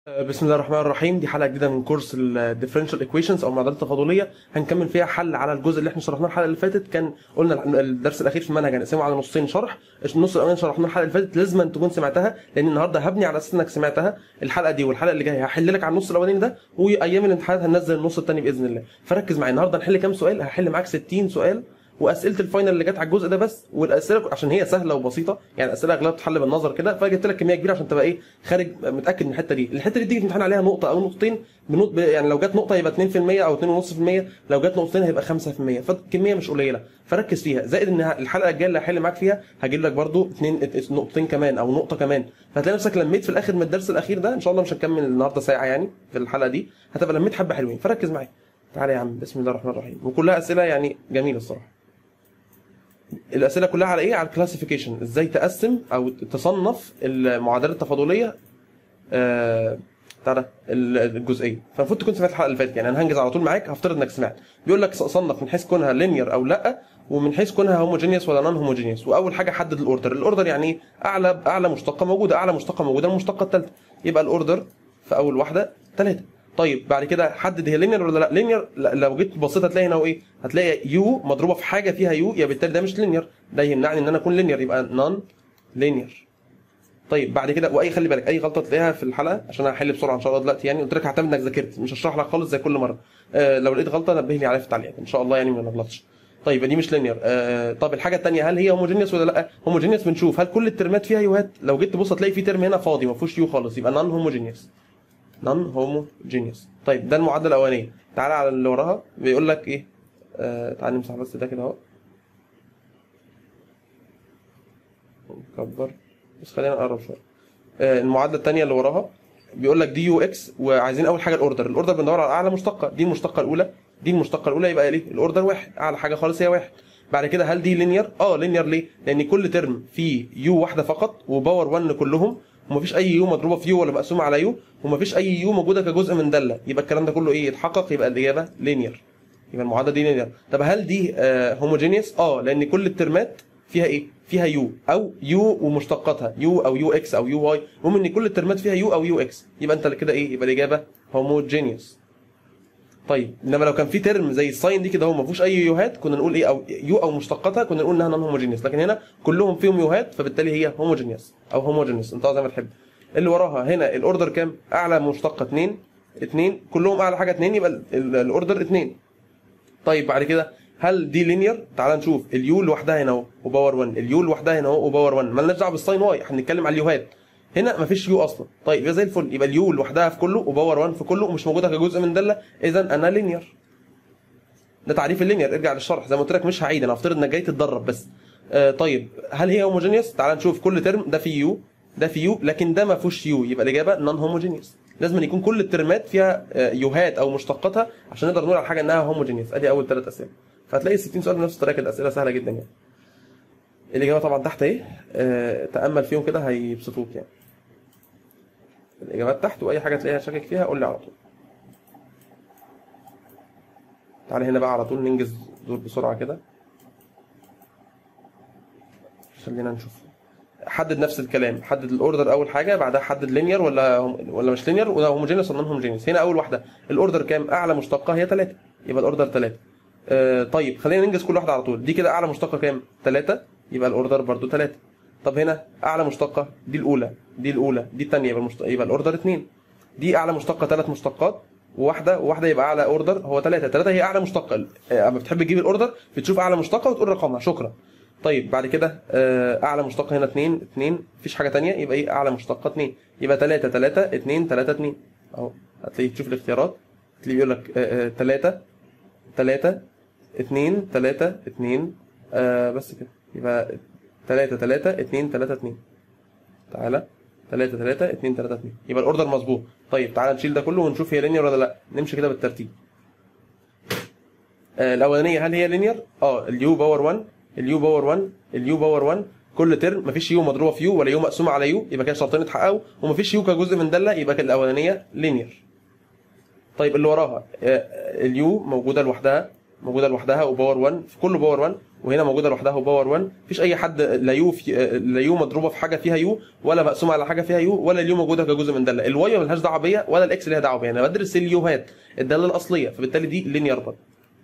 بسم الله الرحمن الرحيم دي حلقه جديده من كورس الديفرنشال ايكويشنز او المعادلات التفاضليه هنكمل فيها حل على الجزء اللي احنا شرحناه الحلقه اللي فاتت كان قلنا الدرس الاخير في المنهج هنقسمه على نصين شرح النص الاولاني شرحناه الحلقه اللي فاتت لازم أن تكون سمعتها لان النهارده هبني على اساس انك سمعتها الحلقه دي والحلقه اللي جايه هحل لك على النص الاولاني ده وايام الامتحانات هننزل النص الثاني باذن الله فركز معايا النهارده هنحل كام سؤال هحل معاك 60 سؤال واسئله الفاينل اللي جت على الجزء ده بس والاسئله عشان هي سهله وبسيطه يعني الاسئله اغلبها بتحل بالنظر كده فجبت لك كميه كبيره عشان تبقى ايه خارج متاكد من الحته دي الحته دي تيجي تمتحن عليها نقطه او نقطتين بنقط يعني لو جت نقطه يبقى 2% او 2.5% لو جت نقطتين هيبقى 5% فالكميه مش قليله فركز فيها زائد ان الحلقه الجايه اللي هحل معاك فيها هجيب لك برده اثنين نقطتين كمان او نقطه كمان فهتلاقي نفسك لميت في الاخر من الدرس الاخير ده ان شاء الله مش هنكمل النهارده ساعه يعني في الحلقه دي هتبقى لميت حبه حلوين فركز معايا تعالى يا عم بسم الله الرحمن الرحيم وكلها اسئله يعني جميله الصراحه الاسئله كلها على ايه على الكلاسيفيكيشن ازاي تقسم او تصنف المعادلات التفاضليه آه بتاع الجزئيه فالمفروض تكون سمعت الحلقه اللي فاتت يعني انا هنجز على طول معاك هفترض انك سمعت بيقول لك صنف من حيث كونها لينير او لا ومن حيث كونها هوموجينيوس ولا نون هوموجينيوس واول حاجه حدد الاوردر الاوردر يعني ايه اعلى اعلى مشتقه موجوده اعلى مشتقه موجوده المشتقه الثالثه يبقى الاوردر في اول واحده ثلاثه طيب بعد كده حدد هي لينير ولا لا لينير لو جيت بصيت هتلاقي هنا ايه هتلاقي يو مضروبه في حاجه فيها يو يبقى بالتالي ده مش لينير ده يمنعني ان انا اكون لينير يبقى نون لينير طيب بعد كده واي خلي بالك اي غلطه تلاقيها في الحلقه عشان انا هحل بسرعه ان شاء الله دلوقتي يعني قلت لك هعتمد انك ذاكرت مش هشرح لك خالص زي كل مره آه لو لقيت غلطه نبهني عليها في التعليقات ان شاء الله يعني ما نغلطش طيب دي مش لينير آه طب الحاجه الثانيه هل هي هوموجينيوس ولا لا هوموجينيوس بنشوف هل كل الترمات فيها يوهات لو جيت تبص هتلاقي في ترم هنا فاضي ما فيهوش يو خالص يبقى نون هوموجينيوس نون هوموجينيوس طيب ده المعادله الاولانيه تعالى على اللي وراها بيقول لك ايه آه تعالى نمسح بس ده كده اهو نكبر بس خلينا نقرب شويه آه المعادله الثانيه اللي وراها بيقول لك دي يو اكس وعايزين اول حاجه الاوردر الاوردر بندور على اعلى مشتقه دي المشتقه الاولى دي المشتقه الاولى يبقى ليه الاوردر واحد اعلى حاجه خالص هي واحد بعد كده هل دي لينير اه لينير ليه لان كل ترم فيه يو واحده فقط وباور 1 كلهم ومفيش اي يو مضروبه في يو ولا مقسومه على يو ومفيش اي يو موجوده كجزء من داله يبقى الكلام ده كله ايه يتحقق يبقى الاجابه لينير يبقى المعادله دي لينير طب هل دي آه هوموجينيوس اه لان كل الترمات فيها ايه فيها يو او يو ومشتقاتها يو او يو اكس او يو واي المهم ان كل الترمات فيها يو او يو اكس يبقى انت كده ايه يبقى الاجابه هوموجينيوس طيب انما لو كان في ترم زي الساين دي كده هو ما فيهوش اي يوهات كنا نقول ايه او يو او مشتقاتها كنا نقول انها نون هوموجينيوس لكن هنا كلهم فيهم يوهات فبالتالي هي هوموجينيوس او هوموجينيوس انت زي ما تحب اللي وراها هنا الاوردر كام اعلى مشتقه 2 2 كلهم اعلى حاجه 2 يبقى الاوردر 2 طيب بعد كده هل دي لينير تعال نشوف اليو لوحدها هنا اهو وباور 1 اليو لوحدها هنا اهو وباور 1 مالناش دعوه بالساين واي احنا بنتكلم على اليوهات هنا مفيش يو اصلا طيب يبقى زي الفل يبقى اليو لوحدها في كله وباور 1 في كله ومش موجوده كجزء من داله اذا انا لينير ده تعريف اللينير ارجع للشرح زي ما قلت لك مش هعيد انا هفترض انك جاي تتدرب بس آه طيب هل هي هوموجينيوس تعال نشوف كل ترم ده فيه يو ده فيه يو لكن ده ما فيهوش يو يبقى الاجابه نون هوموجينيوس لازم يكون كل الترمات فيها يوهات او مشتقاتها عشان نقدر نقول على حاجه انها هوموجينيوس ادي اول ثلاث اسئله فهتلاقي 60 سؤال بنفس الطريقه كده اسئله سهله جدا يعني الاجابه طبعا تحت اهي آه تامل فيهم كده هيبسطوك يعني الاجابات تحت واي حاجه تلاقيها شاكك فيها قول لي على طول تعالى هنا بقى على طول ننجز دول بسرعه كده خلينا نشوف حدد نفس الكلام حدد الاوردر اول حاجه بعدها حدد لينير ولا ولا مش لينير ولا هوموجينيوس ولا نون هوموجينيوس هنا اول واحده الاوردر كام اعلى مشتقه هي 3 يبقى الاوردر 3 آه طيب خلينا ننجز كل واحده على طول دي كده اعلى مشتقه كام 3 يبقى الاوردر برضو 3 طب هنا اعلى مشتقه دي الاولى دي الاولى دي الثانيه يبقى المشت... يبقى الاوردر 2 دي اعلى مشتقه ثلاث مشتقات وواحده وواحده يبقى اعلى اوردر هو 3 3 هي اعلى مشتقه اما بتحب تجيب الاوردر بتشوف اعلى مشتقه وتقول رقمها شكرا طيب بعد كده اعلى مشتقه هنا 2 2 مفيش حاجه ثانيه يبقى ايه اعلى مشتقه 2 يبقى 3 3 2 3 2 اهو هتلاقي تشوف الاختيارات تلاقيه بيقول لك 3 3 2 3 2 بس كده يبقى 3 3 2 3 2 تعالى 3 3 2 3 2 يبقى الاوردر مظبوط طيب تعالى نشيل ده كله ونشوف هي لينير ولا لا نمشي كده بالترتيب آه الاولانيه هل هي لينير اه اليو باور 1 اليو باور 1 اليو باور 1 كل ترم مفيش يو مضروبه في يو ولا يو مقسومه على يو يبقى كده شرطين اتحققوا ومفيش يو كجزء من داله يبقى كده الاولانيه لينير طيب اللي وراها آه اليو موجوده لوحدها موجوده لوحدها وباور 1 في كله باور 1 وهنا موجوده لوحدها باور 1 مفيش اي حد لا يو في لا يو مضروبه في حاجه فيها يو ولا مقسومه على حاجه فيها يو ولا اليو موجوده كجزء من داله الواي ملهاش دعوه بيا ولا الاكس ليها دعوه بيا انا بدرس اليوهات الداله الاصليه فبالتالي دي لينير برضه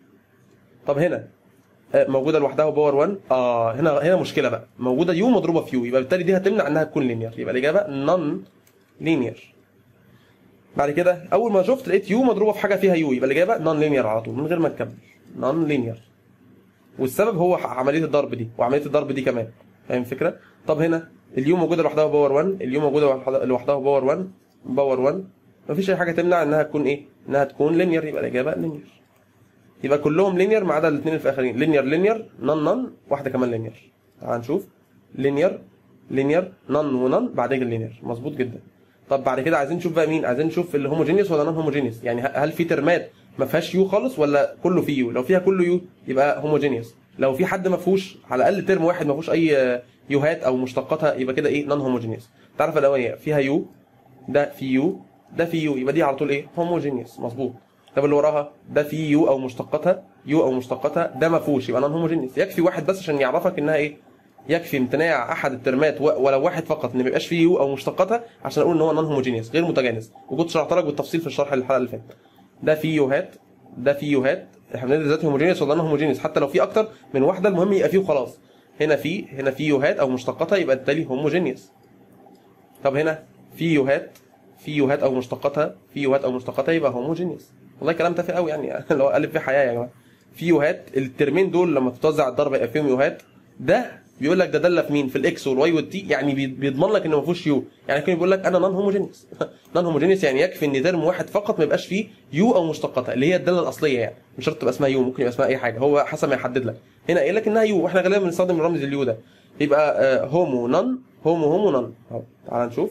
طب هنا آه، موجوده لوحدها باور 1 اه هنا هنا مشكله بقى موجوده يو مضروبه في يو يبقى بالتالي دي هتمنع انها تكون لينير يبقى الاجابه نون لينير بعد كده اول ما شفت لقيت يو مضروبه في حاجه فيها يو يبقى الاجابه نون لينير على طول من غير ما نكمل نون لينير والسبب هو عمليه الضرب دي وعمليه الضرب دي كمان فاهم الفكره طب هنا اليو موجوده لوحدها باور 1 اليو موجوده لوحدها- لوحدها باور 1 باور 1 مفيش اي حاجه تمنع انها تكون ايه انها تكون لينير يبقى الاجابه لينير يبقى كلهم لينير ما عدا الاثنين اللي في الاخرين لينير لينير نون نون واحده كمان لينير تعال نشوف لينير لينير نون ونون بعدين اللينير مظبوط جدا طب بعد كده عايزين نشوف بقى مين عايزين نشوف اللي هوموجينيوس ولا نون هوموجينيوس يعني ه- هل في ترمات ما فيهاش يو خالص ولا كله فيه يو لو فيها كله يو يبقى هوموجينيوس لو في حد ما فيهوش على الاقل ترم واحد ما فيهوش اي آه، يوهات او مشتقاتها يبقى كده ايه نون هوموجينيوس تعرف الاولانيه فيها يو ده في يو ده في يو يبقى دي على طول ايه هوموجينيوس مظبوط طب اللي وراها ده في يو او مشتقاتها يو او مشتقاتها ده ما فيهوش يبقى نون هوموجينيوس يكفي واحد بس عشان يعرفك انها ايه يكفي امتناع احد الترمات و- ولو واحد فقط ان ما يبقاش فيه يو او مشتقاتها عشان اقول ان هو نون هوموجينيوس غير متجانس وكنت شرحت لك بالتفصيل في الشرح الحلقه اللي فاتت ده فيه يوهات ده فيه يوهات احنا بندرس دلوقتي هوموجينيوس ولا نون هوموجينيوس حتى لو في اكتر من واحده المهم يبقى فيه وخلاص هنا في هنا في يوهات او مشتقاتها يبقى بالتالي هوموجينيوس طب هنا في يوهات في يوهات او مشتقاتها في يوهات او مشتقاتها يبقى هوموجينيوس والله كلام تافه قوي يعني اللي هو الف في حياه يا جماعه في يوهات الترمين دول لما تتوزع الضرب يبقى فيهم يوهات ده بيقول لك ده داله في مين في الاكس والواي والتي يعني بي- بيضمن لك ان ما فيهوش يو يعني كان بيقول لك انا نون هوموجينيوس نون هوموجينيوس يعني يكفي ان ترم واحد فقط ما يبقاش فيه يو او مشتقاتها اللي هي الداله الاصليه يعني مش شرط تبقى اسمها يو ممكن يبقى اسمها اي حاجه هو حسب ما يحدد لك هنا قايل لك انها يو واحنا غالبا بنستخدم رمز اليو ده يبقى آه، هومو نون هومو هومو نون اهو تعال نشوف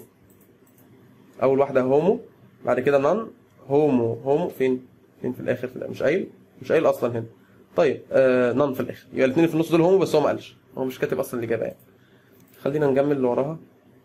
اول واحده هومو بعد كده نون هومو هومو فين فين في الاخر في الآخر. مش قايل مش قايل اصلا هنا طيب آه نون في الاخر يبقى الاثنين في النص دول هومو بس هو ما قالش هو مش كاتب اصلا الاجابه يعني خلينا نكمل اللي وراها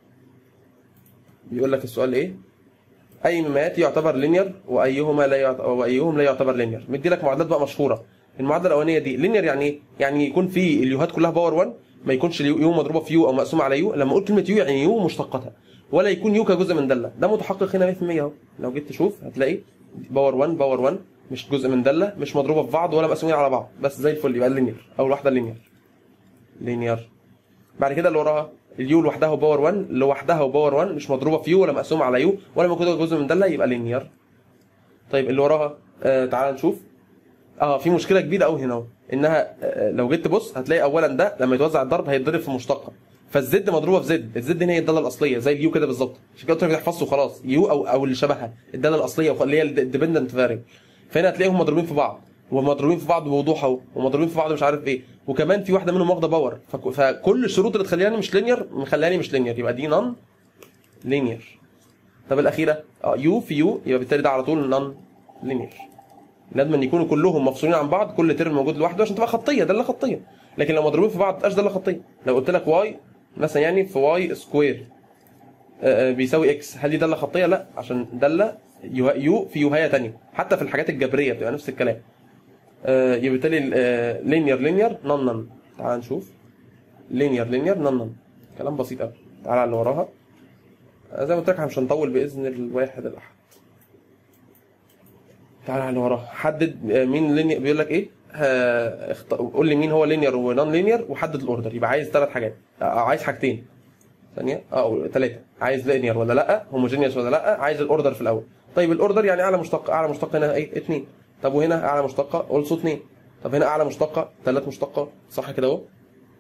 بيقول لك السؤال ايه اي ممات يعتبر لينير وايهما لا يعتبر وايهم لا يعتبر لينير مدي لك معادلات بقى مشهوره المعادله الاولانيه دي لينير يعني ايه يعني يكون في اليوهات كلها باور 1 ما يكونش اليو يو مضروبه في يو او مقسومه على يو لما اقول كلمه يو يعني يو مشتقاتها ولا يكون يو كجزء من داله ده متحقق هنا 100% اهو لو جيت تشوف هتلاقي باور 1 باور 1 مش جزء من داله مش مضروبه في بعض ولا مقسومين على بعض بس زي الفل يبقى لينير اول واحده لينير لينير بعد كده اللي وراها اليو لوحدها وباور 1 لوحدها وباور 1 مش مضروبه في يو ولا مقسومه على يو ولا موجوده جزء من داله يبقى لينير طيب اللي وراها آه تعال نشوف اه في مشكله كبيره قوي هنا اهو انها آه لو جيت تبص هتلاقي اولا ده لما يتوزع الضرب هيتضرب في مشتقه فالزد مضروبه في زد الزد هنا هي الداله الاصليه زي اليو كده بالظبط عشان كده قلت لك تحفظه خلاص يو او او اللي شبهها الداله الاصليه وخ- اللي هي الديبندنت فاريبل فهنا هتلاقيهم مضروبين في بعض ومضروبين في بعض بوضوح اهو ومضروبين في بعض مش عارف ايه وكمان في واحده منهم واخده باور فك- فكل الشروط اللي تخليني مش لينير مخلياني مش لينير يبقى دي نون لينير طب الاخيره اه يو في يو يبقى بالتالي ده على طول نون لينير لازم أن يكونوا كلهم مفصولين عن بعض كل ترم موجود لوحده عشان تبقى خطيه داله خطيه لكن لو مضروبين في بعض تبقاش داله خطيه لو قلت لك واي مثلا يعني في واي سكوير آه، آه، بيساوي اكس هل دي داله خطيه لا عشان داله يو, يو في يوهايه تانية حتى في الحاجات الجبريه بتبقى نفس الكلام آه، يبقى بالتالي لينير لينير نون نون تعال نشوف لينير لينير نون نون كلام بسيط قوي تعال على اللي وراها آه، زي ما قلت لك احنا مش هنطول باذن الواحد الاحد تعال على اللي وراه حدد آه، مين لينير بيقول لك ايه ها، اخت... قول لي مين هو لينير ونون لينير وحدد الاوردر يبقى عايز ثلاث حاجات آه، عايز حاجتين ثانيه اه ثلاثه عايز لينير ولا لا هوموجينيوس ولا لا عايز الاوردر في الاول طيب الاوردر يعني اعلى مشتقه اعلى مشتقه هنا ايه اثنين طب وهنا اعلى مشتقه اولسو اثنين طب هنا اعلى مشتقه ثلاث مشتقات صح كده اهو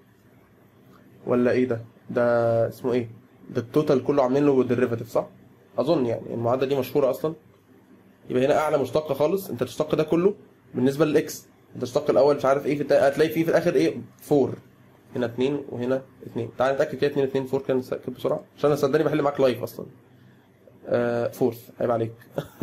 ولا ايه ده ده اسمه ايه ده التوتال كله عاملين له ديريفاتيف صح اظن يعني المعادله دي مشهوره اصلا يبقى هنا اعلى مشتق خالص انت تشتق ده كله بالنسبه للاكس انت تشتق الاول مش عارف ايه في التا- هتلاقي فيه في الاخر ايه 4 هنا 2 وهنا 2 تعال نتاكد كده 2 2 4 كده نتاكد بسرعه عشان انا صدقني بحل معاك لايف اصلا آه فورث عيب عليك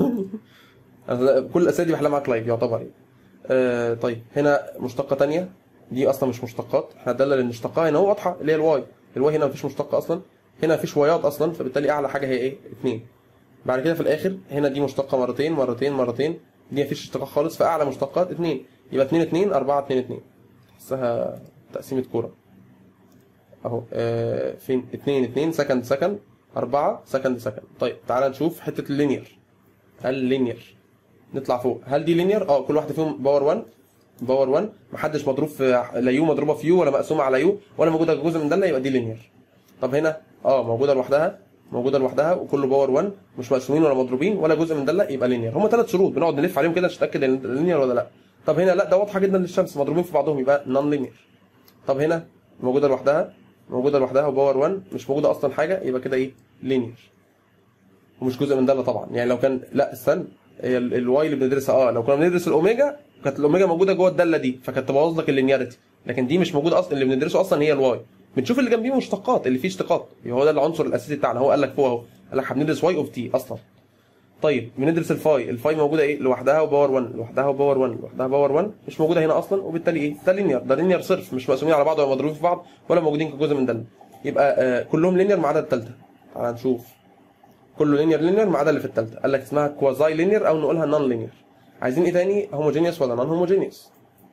أنا كل الاسئله دي بحلها معاك لايف يعتبر يعني آه طيب هنا مشتقه تانية دي اصلا مش مشتقات احنا الداله اللي نشتقها هنا هو واضحه اللي هي الواي الواي هنا مفيش مشتقه اصلا هنا مفيش وايات اصلا فبالتالي اعلى حاجه هي ايه 2 بعد كده في الاخر هنا دي مشتقه مرتين مرتين مرتين دي مفيش اشتقاق خالص فاعلى مشتقات 2 يبقى 2 2 4 2 2 تحسها تقسيمه كوره اهو آه فين 2 2 سكند سكند 4 سكند سكند طيب تعال نشوف حته اللينير اللينير نطلع فوق هل دي لينير اه كل واحده فيهم باور 1 باور 1 محدش مضروب في لا يو مضروبه في يو ولا مقسومه على يو ولا موجوده جزء من داله يبقى دي لينير طب هنا اه موجوده لوحدها موجوده لوحدها وكله باور 1 مش مقسومين ولا مضروبين ولا جزء من داله يبقى لينير هم ثلاث شروط بنقعد نلف عليهم كده عشان نتاكد ان لينير ولا لا طب هنا لا ده واضحه جدا للشمس مضروبين في بعضهم يبقى نون لينير طب هنا موجوده لوحدها موجوده لوحدها وباور 1 مش موجوده اصلا حاجه يبقى كده ايه لينير ومش جزء من داله طبعا يعني لو كان لا استنى هي ال- الواي اللي بندرسها اه لو كنا بندرس الاوميجا كانت الاوميجا موجوده جوه الداله دي فكانت تبوظ لك اللينياريتي لكن دي مش موجوده اصلا اللي بندرسه اصلا هي الواي بنشوف اللي جنبيه مشتقات اللي فيه اشتقاق يبقى هو ده العنصر الاساسي بتاعنا هو قال لك فوق اهو قال لك هندرس واي اوف تي اصلا طيب بندرس الفاي الفاي موجوده ايه لوحدها وباور 1 لوحدها وباور 1 لوحدها باور 1 مش موجوده هنا اصلا وبالتالي ايه ده لينير ده لينير صرف مش مقسومين على بعض ولا مضروبين في بعض ولا موجودين كجزء من داله يبقى آه كلهم لينير ما عدا الثالثه تعال نشوف كله لينير لينير ما عدا اللي في الثالثه قال لك اسمها كوازاي لينير او نقولها نون لينير عايزين ايه تاني هوموجينيوس ولا نون هوموجينيوس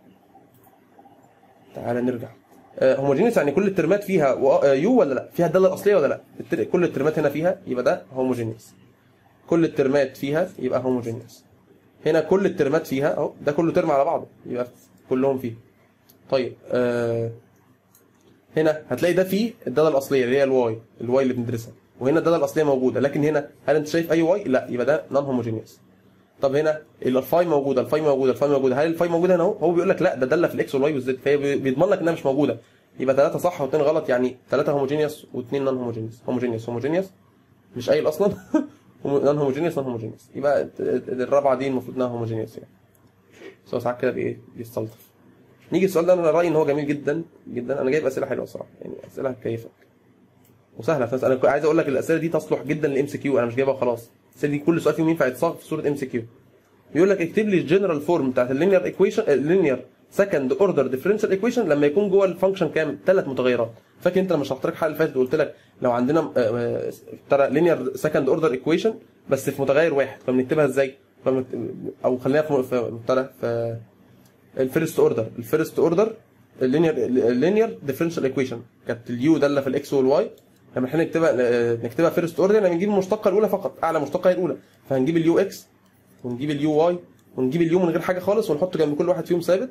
تعال نرجع هوموجينيوس يعني كل الترمات فيها و- آه، يو ولا لا فيها الداله الاصليه ولا لا التر- كل الترمات هنا فيها يبقى ده هوموجينيوس كل الترمات فيها يبقى هوموجينيوس هنا كل الترمات فيها اهو ده كله ترم على بعضه يبقى كلهم فيه طيب آه هنا هتلاقي ده فيه الداله الاصليه اللي هي الواي الواي اللي بندرسها وهنا الداله الاصليه موجوده لكن هنا هل انت شايف اي واي لا يبقى ده نون هوموجينيوس طب هنا الفاي موجوده الفاي موجوده الفاي موجوده هل الفاي موجوده هنا اهو هو بيقول لك لا ده داله في الاكس والواي والزد فهي بي- بيضمن لك انها مش موجوده يبقى ثلاثه صح واثنين غلط يعني ثلاثه هوموجينيوس واثنين نون هوموجينيوس هوموجينيوس هوموجينيوس مش قايل اصلا نون هوموجينيوس نون هوموجينيوس يبقى الت- الت- الرابعه دي المفروض انها هوموجينيوس يعني بس هو ساعات كده بايه بيستلطف نيجي السؤال ده انا رايي ان هو جميل جدا جدا انا جايب اسئله حلوه الصراحه يعني اسئله هتكيفك وسهله في نفس انا عايز اقول لك الاسئله دي تصلح جدا للام سي كيو انا مش جايبها وخلاص الاسئله دي كل سؤال فيهم ينفع يتصاغ في صوره ام سي كيو بيقول لك اكتب لي الجنرال فورم بتاعت اللينير ايكويشن اللينير سكند اوردر ديفرنشال ايكويشن لما يكون جوه الفانكشن كام ثلاث متغيرات فاكر انت لما شرحت لك الحلقه اللي فاتت وقلت لك لو عندنا آه، آه، ترى لينير سكند اوردر ايكويشن بس في متغير واحد فبنكتبها ازاي فبنكت- او خلينا في في بتاع في الفيرست اوردر الفيرست اوردر اللينير اللينير ديفرنشال ايكويشن كانت اليو داله في الاكس والواي لما احنا نكتبها آه، نكتبها فيرست اوردر لما نجيب المشتقه الاولى فقط اعلى مشتقه هي الاولى فهنجيب اليو اكس ونجيب اليو واي ونجيب اليو من غير حاجه خالص ونحط جنب كل واحد فيهم ثابت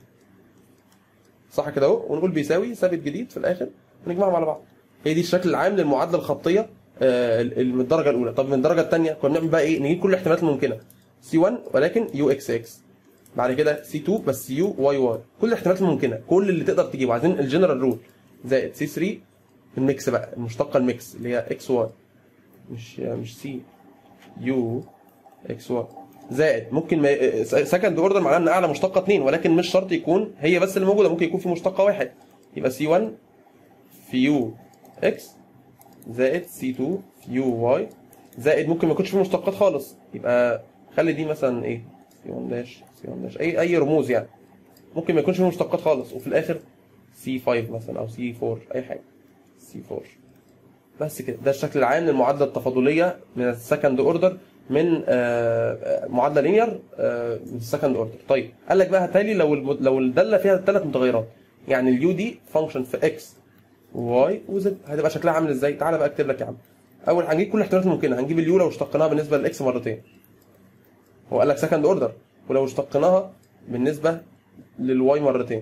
صح كده اهو ونقول بيساوي ثابت جديد في الاخر ونجمعهم على بعض هي دي الشكل العام للمعادله الخطيه آه، ال- من الدرجه الاولى طب من الدرجه الثانيه كنا بنعمل بقى ايه نجيب كل الاحتمالات الممكنه سي 1 ولكن يو اكس اكس بعد كده سي 2 بس يو واي واي كل الاحتمالات الممكنه كل اللي تقدر تجيبه عايزين الجنرال رول زائد سي 3 الميكس بقى المشتقه الميكس اللي هي اكس واي مش مش سي يو اكس واي زائد ممكن ما سكند اوردر معناه ان اعلى مشتقه 2 ولكن مش شرط يكون هي بس اللي موجوده ممكن يكون في مشتقه واحد يبقى سي 1 في يو اكس زائد سي 2 في يو واي زائد ممكن ما يكونش في مشتقات خالص يبقى خلي دي مثلا ايه سي 1 داش سي 1 داش اي اي رموز يعني ممكن ما يكونش في مشتقات خالص وفي الاخر سي 5 مثلا او سي 4 اي حاجه سي 4 بس كده ده الشكل العام للمعادله التفاضليه من السكند اوردر من آه، آه، معادله لينير آه، من السكند اوردر طيب قال لك بقى هاتالي لو الم- لو الداله فيها ثلاث متغيرات يعني اليو دي فانكشن في اكس واي وزد هتبقى شكلها عامل ازاي تعالى بقى اكتب لك يا عم اول هنجيب كل الاحتمالات الممكنه هنجيب اليو لو اشتقناها بالنسبه للاكس مرتين هو قال لك سكند اوردر ولو اشتقناها بالنسبه للواي مرتين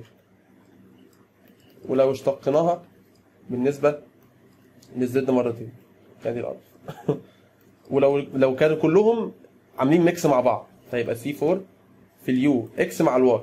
ولو اشتقناها بالنسبه للزد مرتين ادي الارض ولو لو كانوا كلهم عاملين ميكس مع بعض فيبقى سي 4 في اليو اكس مع الواي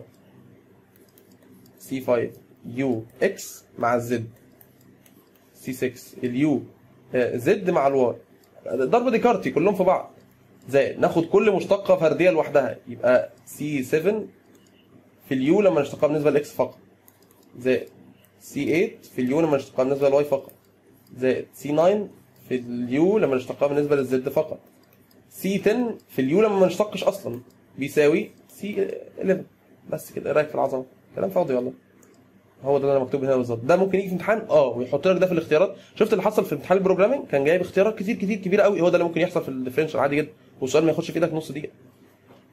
سي 5 يو اكس مع الزد سي 6 اليو آه، زد مع الواي ضرب ديكارتي كلهم في بعض زائد ناخد كل مشتقه فرديه لوحدها يبقى سي 7 في اليو لما نشتقها بالنسبه للاكس فقط زائد سي 8 في اليو لما نشتقها بالنسبه للواي فقط زائد سي 9 في اليو لما نشتقها بالنسبه للزد فقط سي 10 في اليو لما ما نشتقش اصلا بيساوي سي 11 بس كده ايه رايك في العظمه كلام فاضي والله هو ده اللي مكتوب هنا بالظبط ده ممكن يجي في امتحان اه ويحط لك ده في الاختيارات شفت اللي حصل في امتحان البروجرامينج كان جايب اختيارات كتير كتير كبيره قوي هو ده اللي ممكن يحصل في الديفرنشال عادي جدا والسؤال ما ياخدش في ايدك نص دقيقه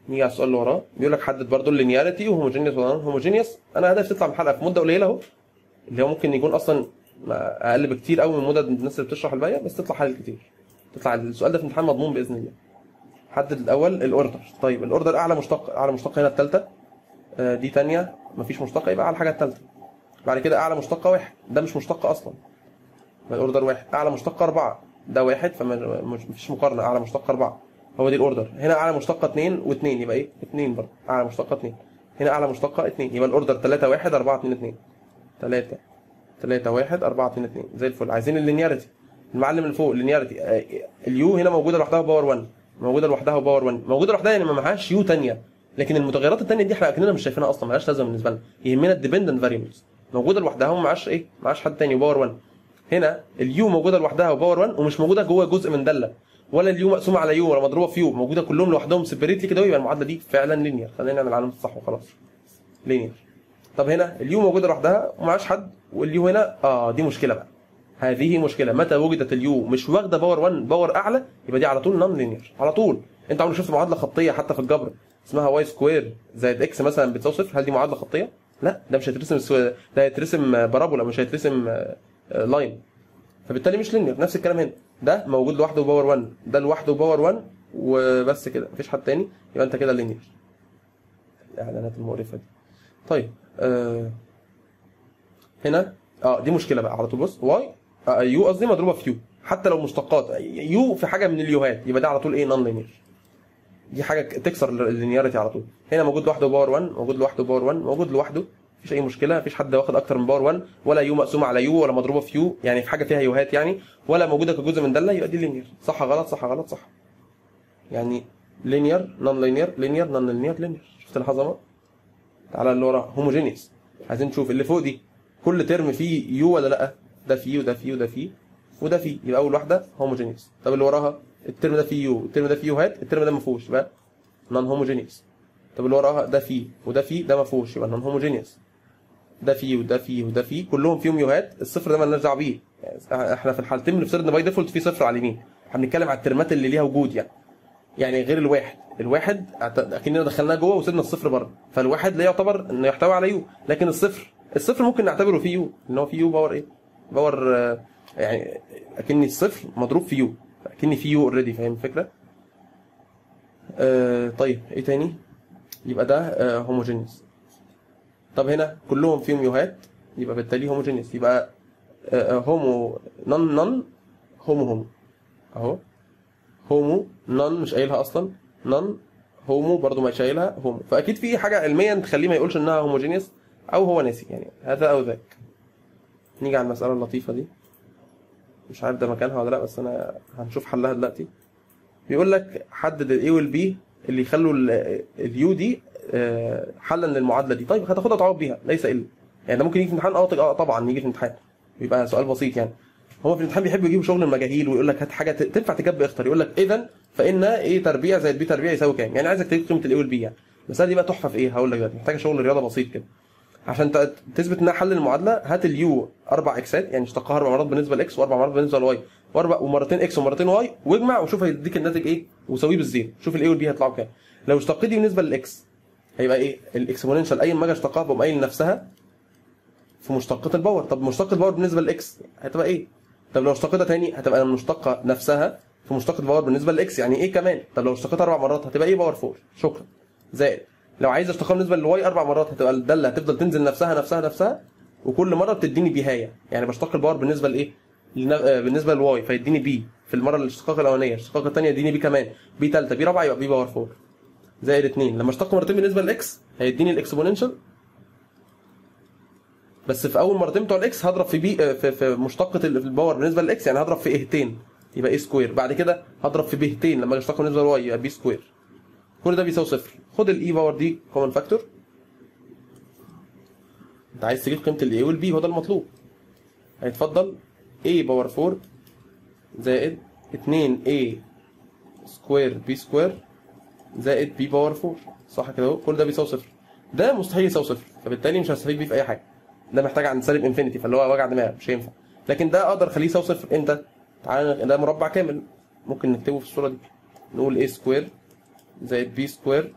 نيجي على السؤال اللي وراه بيقول لك حدد برضه اللينياريتي وهوموجينيوس ولا هوموجينيوس انا هدفي تطلع من الحلقه في مده قليله اهو اللي هو ممكن يكون اصلا اقل بكتير قوي من مدة الناس اللي بتشرح الباقيه بس تطلع حل كتير تطلع السؤال ده في امتحان مضمون باذن الله حدد الاول الاوردر طيب الاوردر اعلى مشتق اعلى مشتق هنا الثالثه دي ثانيه مفيش مشتق يبقى اعلى حاجه الثالثه بعد كده اعلى مشتق واحد ده مش مشتق اصلا يبقى الاوردر واحد اعلى مشتق اربعه ده واحد فمفيش مقارنه اعلى مشتق اربعه هو دي الاوردر هنا اعلى مشتقه اثنين واثنين يبقى ايه؟ اثنين برضه اعلى مشتقه اثنين هنا اعلى مشتقه اثنين يبقى الاوردر 3 1 4 2 2 3 3 1 4 2 2 زي الفل عايزين اللينياريتي المعلم اللي فوق اللينياريتي اليو هنا موجوده لوحدها باور 1 موجوده لوحدها باور 1 موجوده لوحدها يعني ما معهاش يو ثانيه لكن المتغيرات الثانيه دي احنا اكننا مش شايفينها اصلا مالهاش لازمه بالنسبه لنا يهمنا الديبندنت فاريبلز موجوده لوحدها وما معهاش ايه معهاش حد ثاني باور 1 هنا اليو موجوده لوحدها وباور 1 ومش موجوده جوه جزء من داله ولا اليو مقسومه على يو ولا مضروبه في يو موجوده كلهم لوحدهم سيبريتلي كده يبقى المعادله دي فعلا لينير خلينا نعمل علامه الصح وخلاص لينير طب هنا اليو موجوده لوحدها ومعهاش حد واليو هنا اه دي مشكله بقى هذه مشكله متى وجدت اليو مش واخده باور 1 باور اعلى يبقى دي على طول نون لينير على طول انت عمرك شفت معادله خطيه حتى في الجبر اسمها واي سكوير زائد اكس مثلا بتساوي صفر هل دي معادله خطيه؟ لا ده مش هيترسم سو... ده هيترسم بارابولا مش هيترسم لاين فبالتالي مش لينير نفس الكلام هنا ده موجود لوحده باور 1 ده لوحده باور 1 وبس كده مفيش حد تاني يبقى انت كده لينير الاعلانات المقرفه دي طيب آه هنا اه دي مشكله بقى على طول بص واي آه يو قصدي مضروبه في يو حتى لو مشتقات يو في حاجه من اليوهات يبقى ده على طول ايه نون لينير دي حاجه تكسر اللينياريتي على طول هنا موجود لوحده باور 1 موجود لوحده باور 1 موجود لوحده مفيش اي مشكله مفيش حد واخد اكتر من باور 1 ولا يو مقسومه على يو ولا مضروبه في يو يعني في حاجه فيها يوهات يعني ولا موجوده كجزء من داله يبقى دي لينير صح غلط صح غلط صح يعني لينير نون لينير لينير نون لينير لينير شفت العظمه تعالى اللي ورا هوموجينيوس عايزين نشوف اللي فوق دي كل ترم فيه يو ولا لا ده فيه وده فيه وده فيه وده فيه يبقى اول واحده هوموجينيوس طب اللي وراها الترم ده فيه يو الترم ده فيه يوهات الترم ده ما فيهوش يبقى نون هوموجينيوس طب اللي وراها ده فيه وده فيه ده ما فيهوش يبقى نون هوموجينيوس ده فيه وده فيه وده فيه كلهم فيهم يوهات الصفر ده مالناش دعوه بيه يعني احنا في الحالتين بنفترض ان باي ديفولت في صفر على اليمين احنا بنتكلم على الترمات اللي ليها وجود يعني يعني غير الواحد الواحد اكننا دخلناه جوه وسيبنا الصفر بره فالواحد لا يعتبر انه يحتوي على يو لكن الصفر الصفر ممكن نعتبره فيه يو ان هو فيه يو باور ايه باور يعني اكني الصفر مضروب في يو اكني في يو اوريدي فاهم الفكره آه طيب ايه تاني يبقى ده آه هوموجينيوس طب هنا كلهم فيهم يوهات يبقى بالتالي هوموجينيوس يبقى آه هومو نون نون هومو هومو اهو هومو نون مش قايلها اصلا نون هومو برضو مش قايلها هومو فاكيد في حاجه علميا تخليه ما يقولش انها هوموجينيوس او هو ناسي يعني هذا او ذاك نيجي على المساله اللطيفه دي مش عارف ده مكانها ولا لا بس انا هنشوف حلها دلوقتي بيقول لك حدد الاي والبي اللي يخلوا اليو دي حلا للمعادله دي طيب هتاخدها تعوض بيها ليس الا يعني ده ممكن يجي في امتحان اه طبعا يجي في امتحان بيبقى سؤال بسيط يعني هو في الامتحان بيحب يجيب شغل المجاهيل ويقول لك هات حاجه تنفع تجاب اختر يقول لك اذا فان ايه تربيع زائد بي تربيع يساوي كام يعني عايزك تجيب قيمه الاي والبي يعني بس دي بقى تحفه في ايه هقول لك دلوقتي محتاجه شغل رياضه بسيط كده عشان تثبت انها حل المعادله هات اليو اربع اكسات يعني اشتقها اربع مرات بالنسبه لاكس واربع مرات بالنسبه لواي واربع ومرتين اكس ومرتين واي واجمع وشوف هيديك الناتج ايه وساويه بالزيرو شوف الاي والبي هيطلعوا كام لو اشتقيت دي بالنسبه للاكس هيبقى ايه الاكسبوننشال اي ما اجي اشتقها بقوم قايل لنفسها في مشتقه الباور طب مشتقه الباور بالنسبه للاكس هتبقى ايه طب لو اشتقيتها تاني هتبقى المشتقه نفسها في مشتقه الباور بالنسبه لاكس يعني ايه كمان طب لو اشتقيتها اربع مرات هتبقى ايه باور 4 شكرا زائد لو عايز اشتقها بالنسبه للواي اربع مرات هتبقى الداله هتفضل تنزل نفسها نفسها نفسها وكل مره بتديني بيهايه يعني بشتق الباور بالنسبه لايه بالنسبه للواي فيديني بي في المره الاشتقاق الاولانيه الاشتقاق الثانيه يديني بي كمان بي ثالثه بي رابعه يبقى بي باور 4 زائد 2 لما اشتق مرتين بالنسبه للاكس هيديني الاكسبوننشال بس في اول مرتين بتوع الاكس هضرب في بي في, في مشتقه الباور بالنسبه للاكس يعني هضرب في اهتين يبقى اي سكوير بعد كده هضرب في بهتين لما اشتق بالنسبه للواي يبقى بي سكوير كل ده بيساوي صفر خد الاي باور دي كومن فاكتور انت عايز تجيب قيمه الاي والبي هو ده المطلوب هيتفضل a باور 4 زائد 2 a سكوير b سكوير زائد b باور 4 صح كده اهو كل ده بيساوي صفر ده مستحيل يساوي صفر فبالتالي مش هستفيد بيه في اي حاجه ده محتاج عند سالب انفينيتي فاللي هو وجع دماغ مش هينفع لكن ده اقدر اخليه يساوي صفر امتى؟ تعالى ده مربع كامل ممكن نكتبه في الصوره دي نقول a سكوير زائد b سكوير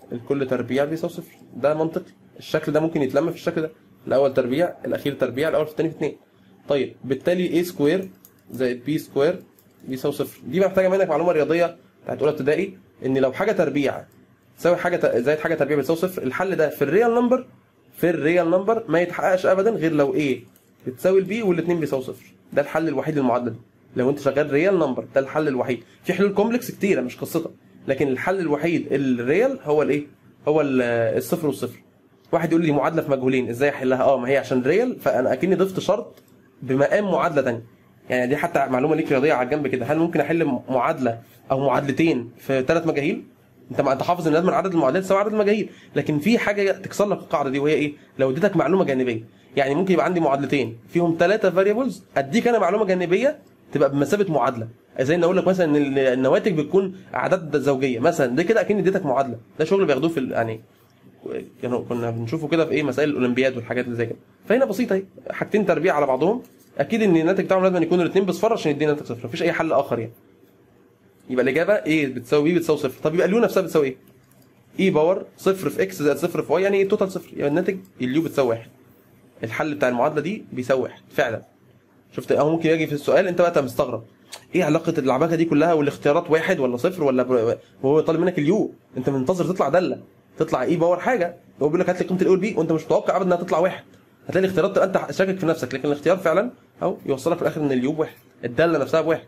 الكل تربيع بيساوي صفر ده منطقي الشكل ده ممكن يتلم في الشكل ده الاول تربيع الاخير تربيع الاول في الثاني في 2 طيب بالتالي a سكوير زائد b سكوير بيساوي صفر دي محتاجه منك معلومه رياضيه بتاعت اولى ابتدائي ان لو حاجه تربيع تساوي حاجه ت- زائد حاجه تربيع بتساوي صفر الحل ده في الريال نمبر في الريال نمبر ما يتحققش ابدا غير لو a بتساوي البي والاثنين بيساوي صفر ده الحل الوحيد للمعادله دي لو انت شغال ريال نمبر ده الحل الوحيد في حلول كومبلكس كتيره مش قصتها لكن الحل الوحيد الريال هو الايه هو ال- الصفر والصفر واحد يقول لي معادله في مجهولين ازاي احلها اه ما هي عشان ريال فانا اكني ضفت شرط بمقام معادله ثانيه يعني دي حتى معلومه ليك رياضيه على الجنب كده هل ممكن احل معادله او معادلتين في ثلاث مجاهيل انت ما انت حافظ ان لازم عدد المعادلات يساوي عدد المجاهيل لكن في حاجه تكسر لك القاعده دي وهي ايه لو اديتك معلومه جانبيه يعني ممكن يبقى عندي معادلتين فيهم ثلاثه فاريبلز اديك انا معلومه جانبيه تبقى بمثابه معادله زي ان اقول لك مثلا ان ال- النواتج بتكون اعداد زوجيه مثلا ده كده اكني اديتك معادله ده شغل بياخدوه في ال- يعني كانوا كنا بنشوفه كده في ايه مسائل الاولمبياد والحاجات اللي زي كده فهنا بسيطه اهي حاجتين تربيع على بعضهم اكيد ان الناتج بتاعهم لازم يكونوا الاثنين بصفر عشان يدينا ناتج صفر مفيش اي حل اخر يعني يبقى الاجابه ايه بتساوي بي بتساوي صفر طب يبقى اليو نفسها بتساوي ايه؟ اي باور صفر في اكس زائد صفر في واي يعني توتال صفر يبقى الناتج اليو بتساوي واحد الحل بتاع المعادله دي بيساوي واحد فعلا شفت اهو ممكن يجي في السؤال انت بقى مستغرب ايه علاقه العباكه دي كلها والاختيارات واحد ولا صفر ولا ب... وهو طالب منك اليو انت منتظر تطلع داله تطلع اي باور حاجه هو بيقول لك هات لي قيمه الاول بي وانت مش متوقع ابدا انها تطلع واحد هتلاقي الاختيارات تبقى انت شاكك في نفسك لكن الاختيار فعلا اهو يوصلك في الاخر ان اليو بواحد الداله نفسها بواحد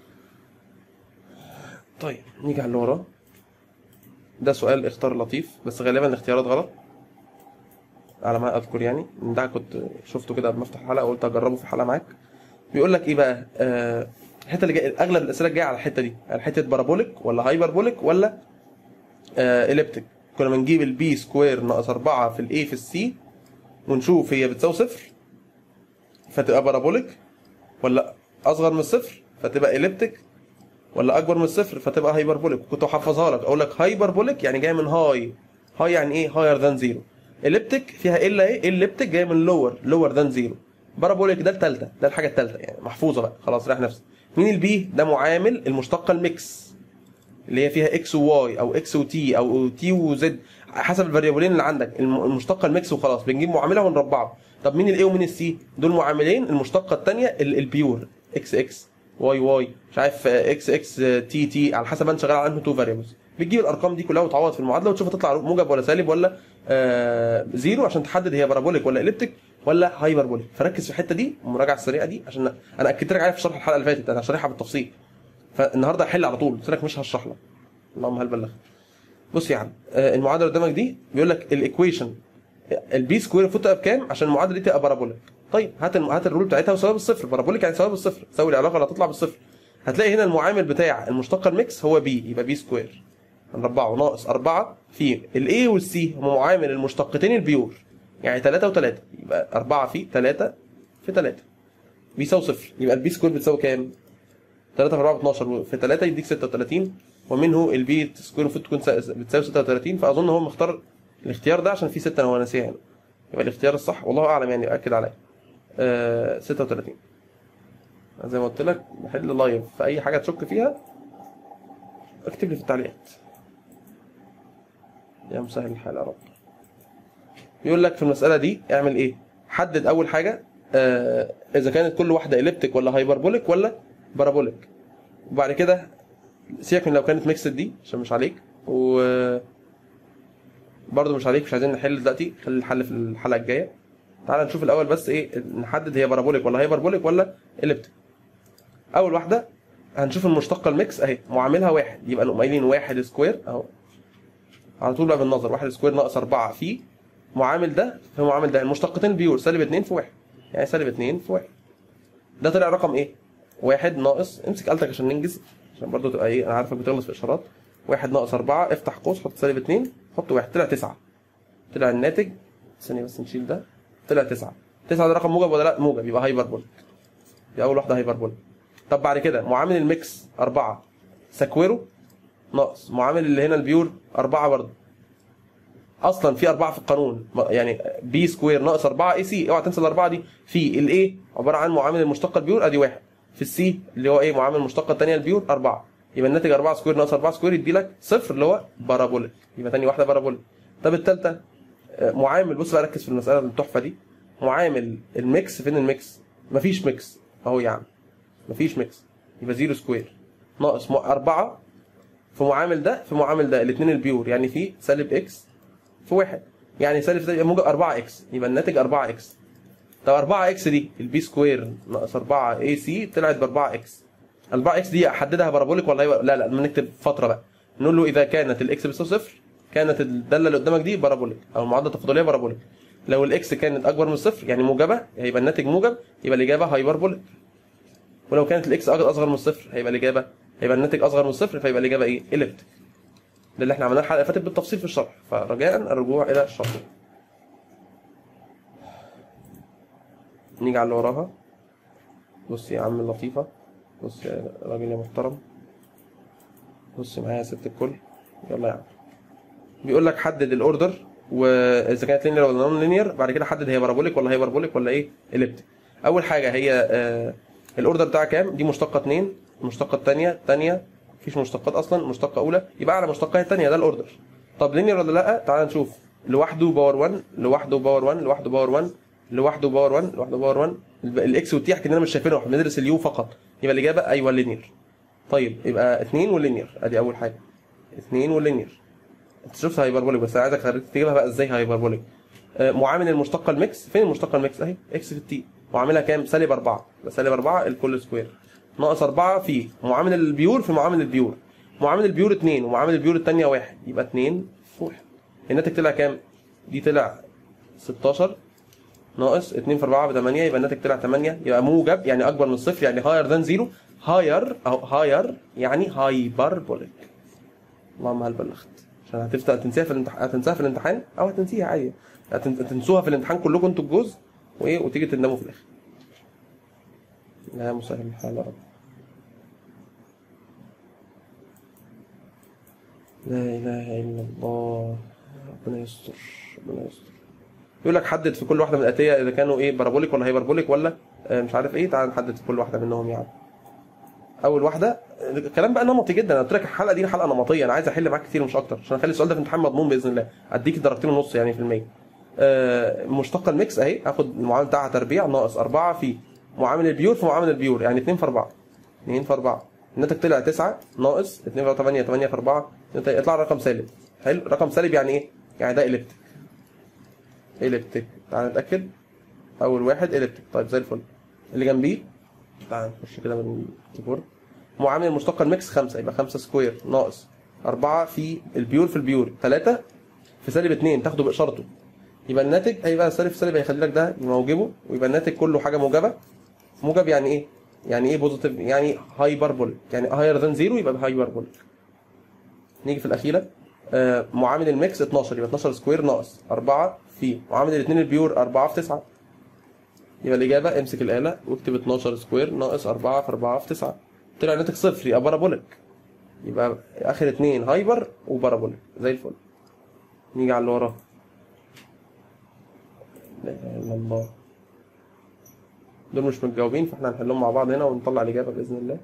طيب نيجي على اللي وراه ده سؤال اختار لطيف بس غالبا الاختيارات غلط على ما اذكر يعني إن ده كنت شفته كده قبل ما افتح الحلقه وقلت اجربه في الحلقه معاك بيقول لك ايه بقى آه، الحته اللي جايه اغلب الاسئله الجايه على الحته دي على حته بارابوليك ولا هايبربوليك ولا آه اليبتيك كنا بنجيب البي سكوير ناقص 4 في الاي في السي ونشوف هي بتساوي صفر فتبقى بارابوليك ولا اصغر من الصفر فتبقى اليبتيك ولا اكبر من الصفر فتبقى هايبربوليك كنت احفظها لك اقول لك هايبربوليك يعني جايه من هاي هاي يعني ايه هاير ذان زيرو اليبتيك فيها الا ايه اليبتيك جايه من لور لور ذان زيرو بارابوليك ده الثالثه ده الحاجه الثالثه يعني محفوظه بقى خلاص ريح نفسك مين البي ده معامل المشتقه الميكس اللي هي فيها اكس وواي او اكس وتي او تي وزد حسب الفاريبلين اللي عندك الم- المشتقه الميكس وخلاص بنجيب معاملها ونربعها طب مين الاي ومين السي دول معاملين المشتقه الثانيه البيور اكس اكس واي واي مش عارف اكس اكس تي تي على حسب انت شغال على انهي تو فاريبلز بتجيب الارقام دي كلها وتعوض في المعادله وتشوف هتطلع موجب ولا سالب ولا آه زيرو عشان تحدد هي بارابوليك ولا اليبتيك ولا هايبربوليك فركز في الحته دي المراجعه السريعه دي عشان انا اكدت لك عليها في شرح الحلقه اللي فاتت انا شارحها بالتفصيل فالنهارده هحل على طول قلت لك مش هشرح لك اللهم هل بلغت بص يا عم آه، المعادله اللي قدامك دي بيقول لك الايكويشن البي سكوير المفروض تبقى بكام عشان المعادله دي تبقى بارابوليك طيب هات الم- هات الرول بتاعتها وساويها بالصفر بارابوليك يعني ساويها بالصفر ساوي العلاقه اللي هتطلع بالصفر هتلاقي هنا المعامل بتاع المشتقه الميكس هو بي يبقى بي سكوير هنربعه ناقص 4 في الاي والسي هم معامل المشتقتين البيور يعني 3 و3 يبقى 4 في 3 في 3 بيساوي صفر يبقى البي سكوير بتساوي كام؟ 3 في 4 ب 12 في 3 يديك 36 ومنه البي سكوير المفروض تكون سا- بتساوي 36 فاظن هو مختار الاختيار ده عشان في 6 انا ناسيها هنا يبقى الاختيار الصح والله اعلم يعني اكد عليا آه 36 زي ما قلت لك بحل لايف في اي حاجه تشك فيها اكتب لي في التعليقات يا مسهل الحال يا رب يقول لك في المساله دي اعمل ايه حدد اول حاجه آه اذا كانت كل واحده اليبتيك ولا هايبربوليك ولا بارابوليك وبعد كده سيبك من لو كانت ميكسد دي عشان مش عليك و برضه مش عليك مش عايزين نحل دلوقتي خلي الحل في الحلقه الجايه تعال نشوف الاول بس ايه نحدد هي بارابوليك ولا هايبربوليك ولا اليبتيك اول واحده هنشوف المشتقه الميكس اهي معاملها واحد يبقى نقوم قايلين واحد سكوير اهو على طول بقى بالنظر واحد سكوير ناقص 4 في معامل ده في معامل ده المشتقتين البيور سالب 2 في واحد يعني سالب 2 في واحد ده طلع رقم ايه؟ واحد ناقص امسك آلتك عشان ننجز عشان برضو تبقى ايه انا عارفك بتغلط في اشارات واحد ناقص أربعة افتح قوس حط سالب اتنين حط واحد طلع تسعة طلع الناتج ثانية بس نشيل ده طلع تسعة تسعة ده رقم موجب ولا لا؟ موجب يبقى هايبربوليك دي أول واحدة هايبربوليك طب بعد كده معامل الميكس أربعة سكويرو ناقص معامل اللي هنا البيور أربعة برضه اصلا في اربعه في القانون ما- يعني بي سكوير ناقص 4 اي سي اوعى تنسى الاربعه دي في الاي عباره عن معامل المشتقه البيور ادي واحد في السي اللي هو ايه معامل المشتقه الثانيه البيور اربعه يبقى الناتج 4 سكوير ناقص 4 سكوير يدي لك صفر اللي هو بارابوليك يبقى تاني واحده بارابوليك طب الثالثه معامل بص بقى ركز في المساله التحفه دي معامل الميكس فين الميكس مفيش ميكس اهو يا عم مفيش ميكس يبقى 0 سكوير ناقص 4 في معامل ده في معامل ده الاثنين البيور يعني في سالب اكس في واحد يعني سالب ده يبقى موجب 4 اكس يبقى الناتج 4 اكس طب 4 اكس دي البي سكوير ناقص 4 اي سي طلعت ب 4 اكس 4 اكس دي احددها بارابوليك ولا هيبقى لا لا نكتب فتره بقى نقول له اذا كانت الاكس بتساوي صفر كانت الداله اللي قدامك دي بارابوليك او المعادله التفاضليه بارابوليك لو الاكس كانت اكبر من الصفر يعني موجبه هيبقى الناتج موجب يبقى الاجابه هايبربوليك ولو كانت الاكس اصغر من الصفر هيبقى الاجابه هيبقى الناتج اصغر من الصفر فيبقى الاجابه ايه؟ اليبتيك ده اللي احنا عملناه الحلقه اللي فاتت بالتفصيل في الشرح فرجاء الرجوع الى الشرح نيجي على اللي وراها بص يا عم اللطيفه بص يا راجل يا محترم بص معايا يا ست الكل يلا يا عم بيقول لك حدد الاوردر واذا كانت لينير ولا نون لينير بعد كده حدد هي بارابوليك ولا هي بارابوليك ولا ايه اليبتيك اول حاجه هي آه الاوردر بتاعها كام دي مشتقه 2 المشتقه الثانيه الثانيه مفيش مشتقات اصلا مشتقه اولى يبقى اعلى مشتقه هي الثانيه ده الاوردر طب لينير ولا لا تعال نشوف لوحده باور 1 لوحده باور 1 لوحده باور 1 لوحده باور 1 لوحده باور 1 الاكس والتي كاننا مش شايفينهم احنا بندرس اليو فقط يبقى الاجابه ايوه لينير طيب يبقى 2 واللينير ادي اول حاجه 2 واللينير انت شفت هايبربوليك بس انا عايزك تجيبها بقى ازاي هايبربوليك آه معامل المشتقه الميكس فين المشتقه الميكس اهي اكس في التي معاملها كام سالب 4 سالب 4 الكل سكوير ناقص 4 في معامل البيور في معامل البيور معامل البيور 2 ومعامل البيور الثانيه 1 يبقى 2 في 1 الناتج طلع كام دي طلع 16 ناقص 2 في 4 ب 8 يبقى الناتج طلع 8 يبقى موجب يعني اكبر من الصفر يعني هاير ذان زيرو هاير او هاير يعني هايبربوليك اللهم هل بلغت عشان هتفتح هتنسيها في الامتحان هتنساها في الامتحان او هتنسيها عادي هتنسوها في الامتحان كلكم انتوا الجوز وايه وتيجي تندموا في الاخر لا مسهل الحال يا رب لا اله الا الله ربنا يستر ربنا يستر يقول لك حدد في كل واحده من الاتيه اذا كانوا ايه بارابوليك ولا هايبربوليك ولا آه مش عارف ايه تعال نحدد في كل واحده منهم يعني اول واحده الكلام بقى نمطي جدا انا قلت لك الحلقه دي حلقه نمطيه انا عايز احل معاك كتير مش اكتر عشان اخلي السؤال ده في الامتحان مضمون باذن الله اديك درجتين ونص يعني في المية آه مشتقه الميكس اهي هاخد المعامل بتاعها تربيع ناقص 4 في معامل البيور في معامل البيور يعني 2 في 4 2 في 4 الناتج طلع 9 ناقص 2 في 8 8 في 4 يطلع رقم سالب حلو رقم سالب يعني ايه؟ يعني ده اليبتيك اليبتيك تعال نتاكد اول واحد اليبتيك طيب زي الفل اللي جنبيه تعال نخش كده من الكيبورد معامل المشتقه الميكس 5 يبقى 5 سكوير ناقص 4 في البيور في البيور 3 في سالب 2 تاخده باشارته يبقى الناتج هيبقى سالب في سالب هيخلي لك ده موجبه ويبقى الناتج كله حاجه موجبه موجب يعني ايه؟ يعني ايه بوزيتيف؟ يعني هايبربوليك يعني هاير ذان زيرو يبقى هايبربوليك نيجي في الاخيره آه معامل الميكس 12 يبقى 12 سكوير ناقص 4 في معامل الاثنين البيور 4 في 9 يبقى الاجابه امسك الاله واكتب 12 سكوير ناقص 4 في 4 في 9 طلع الناتج صفر يبقى بارابوليك يبقى اخر اثنين هايبر وبارابوليك زي الفل نيجي على اللي وراه لا اله الا الله دول مش متجاوبين فاحنا هنحلهم مع بعض هنا ونطلع الاجابه باذن الله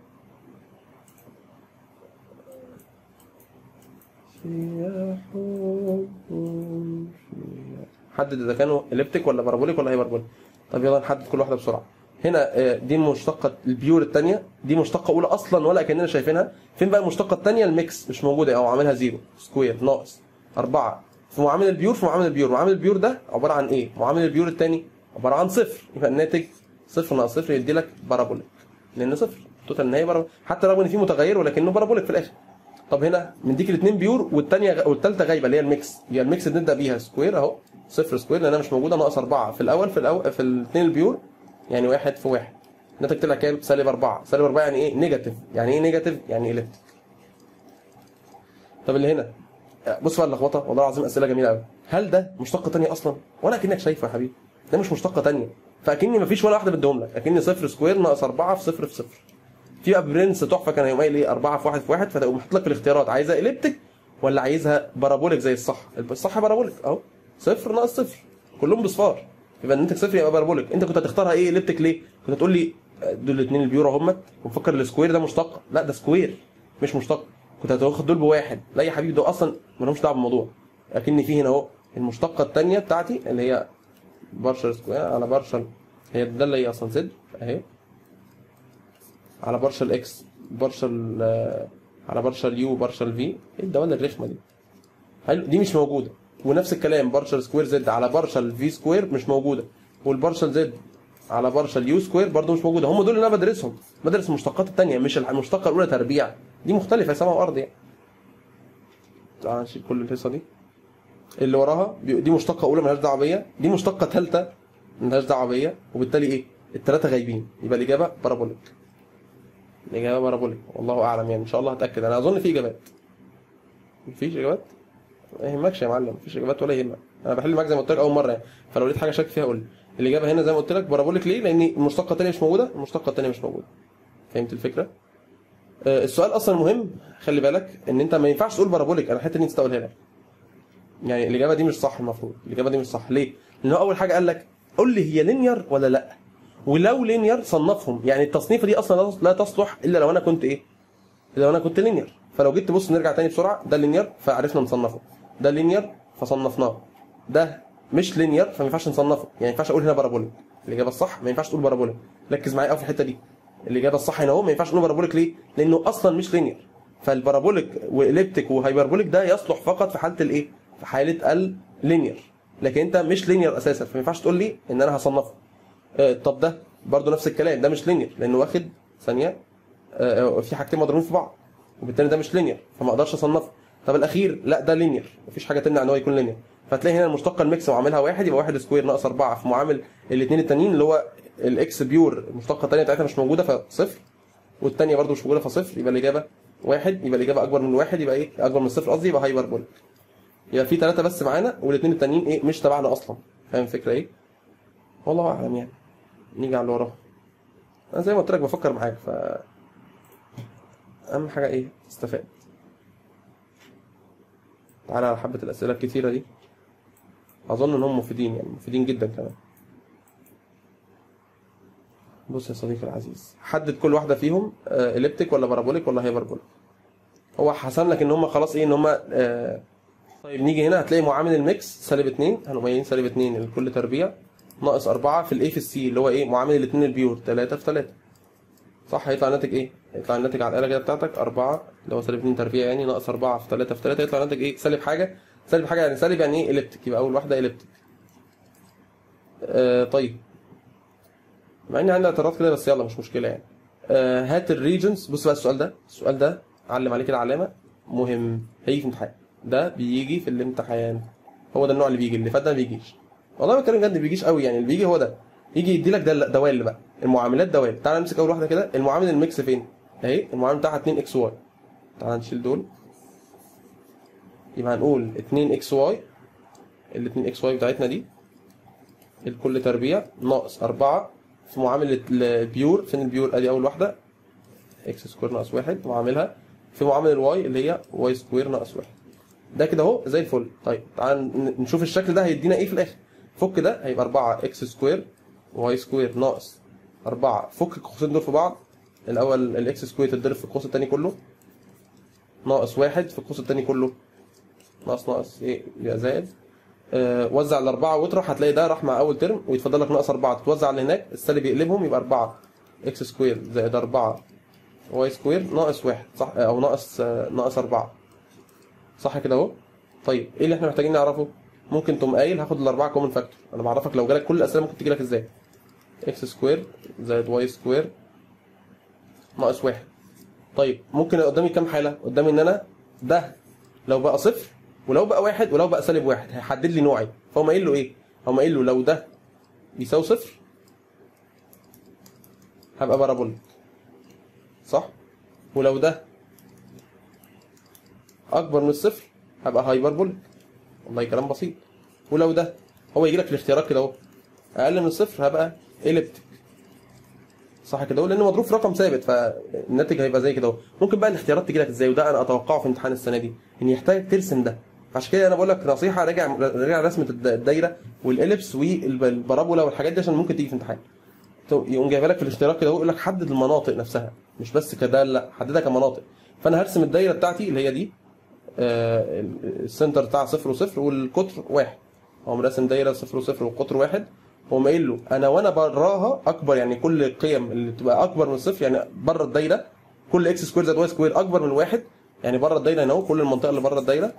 فيها حب فيها حدد اذا كانوا اليبتيك ولا بارابوليك ولا هايبربوليك طب يلا نحدد كل واحده بسرعه هنا دي المشتقه البيور الثانيه دي مشتقه اولى اصلا ولا كاننا شايفينها فين بقى المشتقه الثانيه الميكس مش موجوده او عاملها زيرو سكوير ناقص أربعة في معامل البيور في معامل البيور معامل البيور ده عباره عن ايه معامل البيور الثاني عباره عن صفر يبقى الناتج صفر ناقص صفر يدي لك بارابوليك لان صفر توتال النهائي بارابوليك حتى رغم ان في متغير ولكنه بارابوليك في الاخر طب هنا مديك الاثنين بيور والثانيه والثالثه غايبه اللي هي الميكس هي الميكس بنبدا بيها سكوير اهو صفر سكوير لانها مش موجوده ناقص أربعة في الاول في الاول في الاثنين البيور يعني واحد في واحد الناتج طلع كام؟ سالب أربعة سالب أربعة يعني ايه؟ نيجاتيف يعني ايه نيجاتيف؟ يعني اليبتيك طب اللي هنا بص بقى اللخبطه والله العظيم اسئله جميله قوي هل ده مشتقه ثانيه اصلا؟ ولا كانك شايفه يا حبيبي ده مش مشتقه ثانيه فاكني مفيش ولا واحده بديهم لك اكني صفر سكوير ناقص 4 في صفر في صفر في بقى برنس تحفه كان يقوم قايل ايه 4 في 1 في 1 فتقوم حاطط لك في الاختيارات عايزها اليبتيك ولا عايزها بارابوليك زي الصح الصح بارابوليك اهو صفر ناقص صفر كلهم بصفار يبقى الناتج صفر يبقى بارابوليك انت كنت هتختارها ايه اليبتيك ليه؟ كنت هتقول لي دول الاثنين البيورو هم ومفكر السكوير ده مشتق لا ده سكوير مش مشتق كنت هتاخد دول بواحد لا يا حبيبي دول اصلا ما لهمش دعوه بالموضوع لكن في هنا اهو المشتقه الثانيه بتاعتي اللي هي بارشل سكوير على بارشل هي ده اللي هي اصلا زد اهي على بارشل اكس بارشل آه، على بارشل يو بارشل في ايه الدوله الرخمه دي حلو دي مش موجوده ونفس الكلام بارشل سكوير زد على بارشل في سكوير مش موجوده والبارشل زد على بارشل يو سكوير برضه مش موجوده هم دول اللي انا بدرسهم بدرس المشتقات الثانيه مش المشتقه الاولى تربيع دي مختلفه سماء وارض يعني تعال نشيل كل القصه دي اللي وراها بي- دي مشتقه اولى مالهاش دعوه بيا دي مشتقه ثالثه مالهاش دعوه بيا وبالتالي ايه الثلاثه غايبين يبقى الاجابه بارابوليك الاجابه بارابوليك والله اعلم يعني ان شاء الله هتاكد انا اظن في اجابات مفيش اجابات ما يهمكش يا معلم مفيش اجابات ولا يهمك انا بحل معاك زي ما قلت لك اول مره يعني فلو لقيت حاجه شاك فيها قول لي الاجابه هنا زي ما قلت لك بارابوليك ليه لان المشتقه الثانيه مش موجوده المشتقه الثانيه مش موجوده فهمت الفكره آه، السؤال اصلا مهم خلي بالك ان انت ما ينفعش تقول بارابوليك انا الحته دي نسيت اقولها لك يعني الاجابه دي مش صح المفروض الاجابه دي مش صح ليه لان هو اول حاجه قال لك قول لي هي لينير ولا لا ولو لينير صنفهم يعني التصنيفه دي اصلا لا تصلح الا لو انا كنت ايه الا لو انا كنت لينير فلو جيت تبص نرجع تاني بسرعه ده لينير فعرفنا نصنفه ده لينير فصنفناه ده مش لينير فما ينفعش نصنفه يعني ما ينفعش اقول هنا بارابوليك الاجابه الصح ما ينفعش تقول بارابوليك ركز معايا قوي في الحته دي الاجابه الصح هنا اهو ما ينفعش نقول بارابوليك ليه لانه اصلا مش لينير فالبارابوليك واليبتيك وهايبربوليك ده يصلح فقط في حاله الايه في حاله اللينير لكن انت مش لينير اساسا فما ينفعش تقول لي ان انا هصنفه آه، طب ده برضو نفس الكلام ده مش لينير لانه واخد ثانيه آه، آه، في حاجتين مضروبين في بعض وبالتالي ده مش لينير فما اقدرش اصنفه طب الاخير لا ده لينير مفيش حاجه تمنع ان هو يكون لينير فتلاقي هنا المشتقه الميكس وعاملها واحد يبقى واحد سكوير ناقص اربعه في معامل الاثنين التانيين اللي هو الاكس بيور المشتقه الثانيه بتاعتها مش موجوده فصفر والثانيه برضو مش موجوده فصفر يبقى الاجابه واحد يبقى الاجابه اكبر من واحد يبقى ايه اكبر من صفر قصدي يبقى هايبربوليك يبقى في ثلاثه بس معانا والاثنين التانيين ايه مش تبعنا اصلا فاهم الفكره ايه؟ والله اعلم يعني نيجي على اللي وراه انا زي ما قلت لك بفكر معاك ف اهم حاجه ايه تستفاد تعالى على حبه الاسئله الكتيره دي اظن انهم مفيدين يعني مفيدين جدا كمان بص يا صديقي العزيز حدد كل واحده فيهم اليبتيك ولا بارابوليك ولا هايبربوليك هو حسم لك ان هم خلاص ايه ان هم آه طيب نيجي هنا هتلاقي معامل الميكس سالب 2 هنقوم قايلين سالب 2 لكل تربيع ناقص 4 في الاي في السي اللي هو ايه معامل الاثنين البيور 3 في 3 صح هيطلع الناتج ايه؟ هيطلع الناتج على الاله كده بتاعتك 4 اللي هو سالب 2 تربيع يعني ناقص 4 في 3 في 3 يطلع الناتج ايه؟ سالب حاجه سالب حاجه يعني سالب يعني ايه اليبتيك يبقى اول واحده اليبتيك آه طيب مع ان عندي اعتراض كده بس يلا مش مشكله يعني آه هات الريجنز بص بقى السؤال ده السؤال ده علم عليه كده علامه مهم هيجي في امتحان ده بيجي في الامتحان هو ده النوع اللي بيجي اللي فات ده ما بيجيش والله بتكلم بجد ما بيجيش قوي يعني اللي بيجي هو ده يجي يدي لك ده دوال بقى المعاملات دوال تعال نمسك اول واحده كده المعامل الميكس فين اهي المعامل بتاعها 2 اكس واي تعال نشيل دول يبقى هنقول 2 اكس واي ال 2 اكس واي بتاعتنا دي الكل تربيع ناقص 4 في معامل البيور فين البيور ادي اول واحده اكس سكوير ناقص واحد وعاملها في معامل الواي اللي هي واي سكوير ناقص واحد ده كده اهو زي الفل طيب تعال نشوف الشكل ده هيدينا ايه في الاخر فك ده هيبقى 4 اكس سكوير واي سكوير ناقص 4 فك القوسين دول في بعض الاول الاكس سكوير تتضرب في القوس الثاني كله ناقص واحد في القوس الثاني كله ناقص ناقص ايه يبقى زائد آه وزع الاربعه واطرح هتلاقي ده راح مع اول ترم ويتفضل لك ناقص اربعه تتوزع على هناك السالب يقلبهم يبقى 4 اكس سكوير زائد 4 واي سكوير ناقص واحد صح او ناقص آه ناقص 4 صح كده اهو طيب ايه اللي احنا محتاجين نعرفه ممكن تقوم قايل هاخد الاربعه كومن فاكتور انا بعرفك لو جالك كل الاسئله ممكن تجي لك ازاي اكس سكوير زائد واي سكوير ناقص واحد طيب ممكن قدامي كام حاله قدامي ان انا ده لو بقى صفر ولو بقى واحد ولو بقى سالب واحد هيحدد لي نوعي فهم قايل له ايه هم قايل له لو ده بيساوي صفر هبقى بارابوليك صح ولو ده اكبر من الصفر هبقى هايبربوليك والله كلام بسيط ولو ده هو يجي لك في الاختيارات كده اهو اقل من الصفر هبقى اليبتيك صح كده اهو لانه مضروب في رقم ثابت فالناتج هيبقى زي كده اهو ممكن بقى الاختيارات تجي لك ازاي وده انا اتوقعه في امتحان السنه دي ان يحتاج ترسم ده عشان كده انا بقول لك نصيحه راجع راجع رسمه الدايره والاليبس والبارابولا والحاجات دي عشان ممكن تيجي في امتحان يقوم جايبها لك في الاختيارات كده يقول لك حدد المناطق نفسها مش بس كده لا حددها كمناطق فانا هرسم الدايره بتاعتي اللي هي دي آه، السنتر بتاع صفر وصفر والقطر واحد هو راسم دايره صفر وصفر والقطر واحد هو قايل له انا وانا براها اكبر يعني كل القيم اللي تبقى اكبر من صفر يعني بره الدايره كل اكس سكوير زائد واي سكوير اكبر من واحد يعني بره الدايره هنا اهو كل المنطقه اللي بره الدايره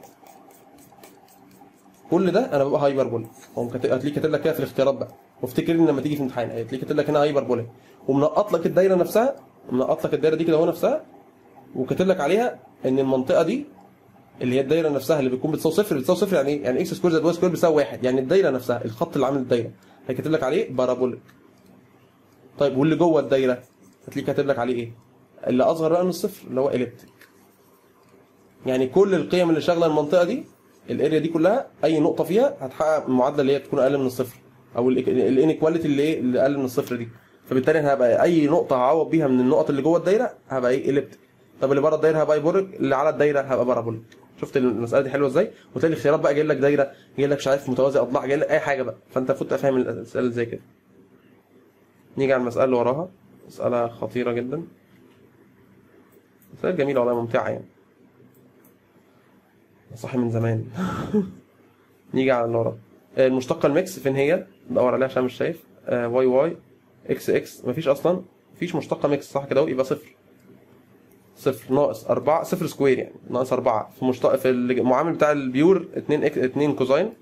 كل ده انا ببقى هايبربوليك هو كاتب- هتلاقيه كاتب لك كده في الاختيارات بقى وافتكر ان لما تيجي في امتحان هتلاقيه كاتب لك هنا هايبربوليك ومنقط لك الدايره نفسها منقط لك الدايره دي كده هو نفسها وكاتب لك عليها ان المنطقه دي اللي هي الدايره نفسها اللي بتكون بتساوي صفر بتساوي صفر يعني ايه؟ يعني اكس سكوير زائد واي سكوير بيساوي واحد يعني الدايره نفسها الخط اللي عامل الدايره هيكتب لك عليه بارابوليك طيب واللي جوه الدايره هتلاقيه كاتب لك عليه ايه؟ اللي اصغر بقى من الصفر اللي هو اليبتيك يعني كل القيم اللي شاغله المنطقه دي الاريا دي كلها اي نقطه فيها هتحقق المعادله اللي هي تكون اقل من الصفر او الانيكواليتي اللي ايه اللي اقل من الصفر دي فبالتالي انا هبقى اي نقطه هعوض بيها من النقط اللي جوه الدايره هبقى ايه اليبتيك طب اللي بره الدايره هبقى ايبوريك اللي على الدايره هبقى بارابوليك شفت المساله دي حلوه ازاي وتلاقي الاختيارات بقى جاي لك دايره جاي لك مش عارف متوازي اضلاع جاي لك اي حاجه بقى فانت المفروض تبقى فاهم الاسئله اللي زي كده نيجي على المساله اللي وراها مساله خطيره جدا مساله جميله والله ممتعه يعني صاحي من زمان نيجي على اللي وراها المشتقه الميكس فين هي بدور عليها عشان مش شايف آه، واي واي اكس اكس مفيش اصلا مفيش مشتقه ميكس صح كده أهو، يبقى صفر صفر ناقص أربعة صفر سكوير يعني ناقص أربعة في مشتق في المعامل بتاع البيور اتنين إك... اتنين كوزاين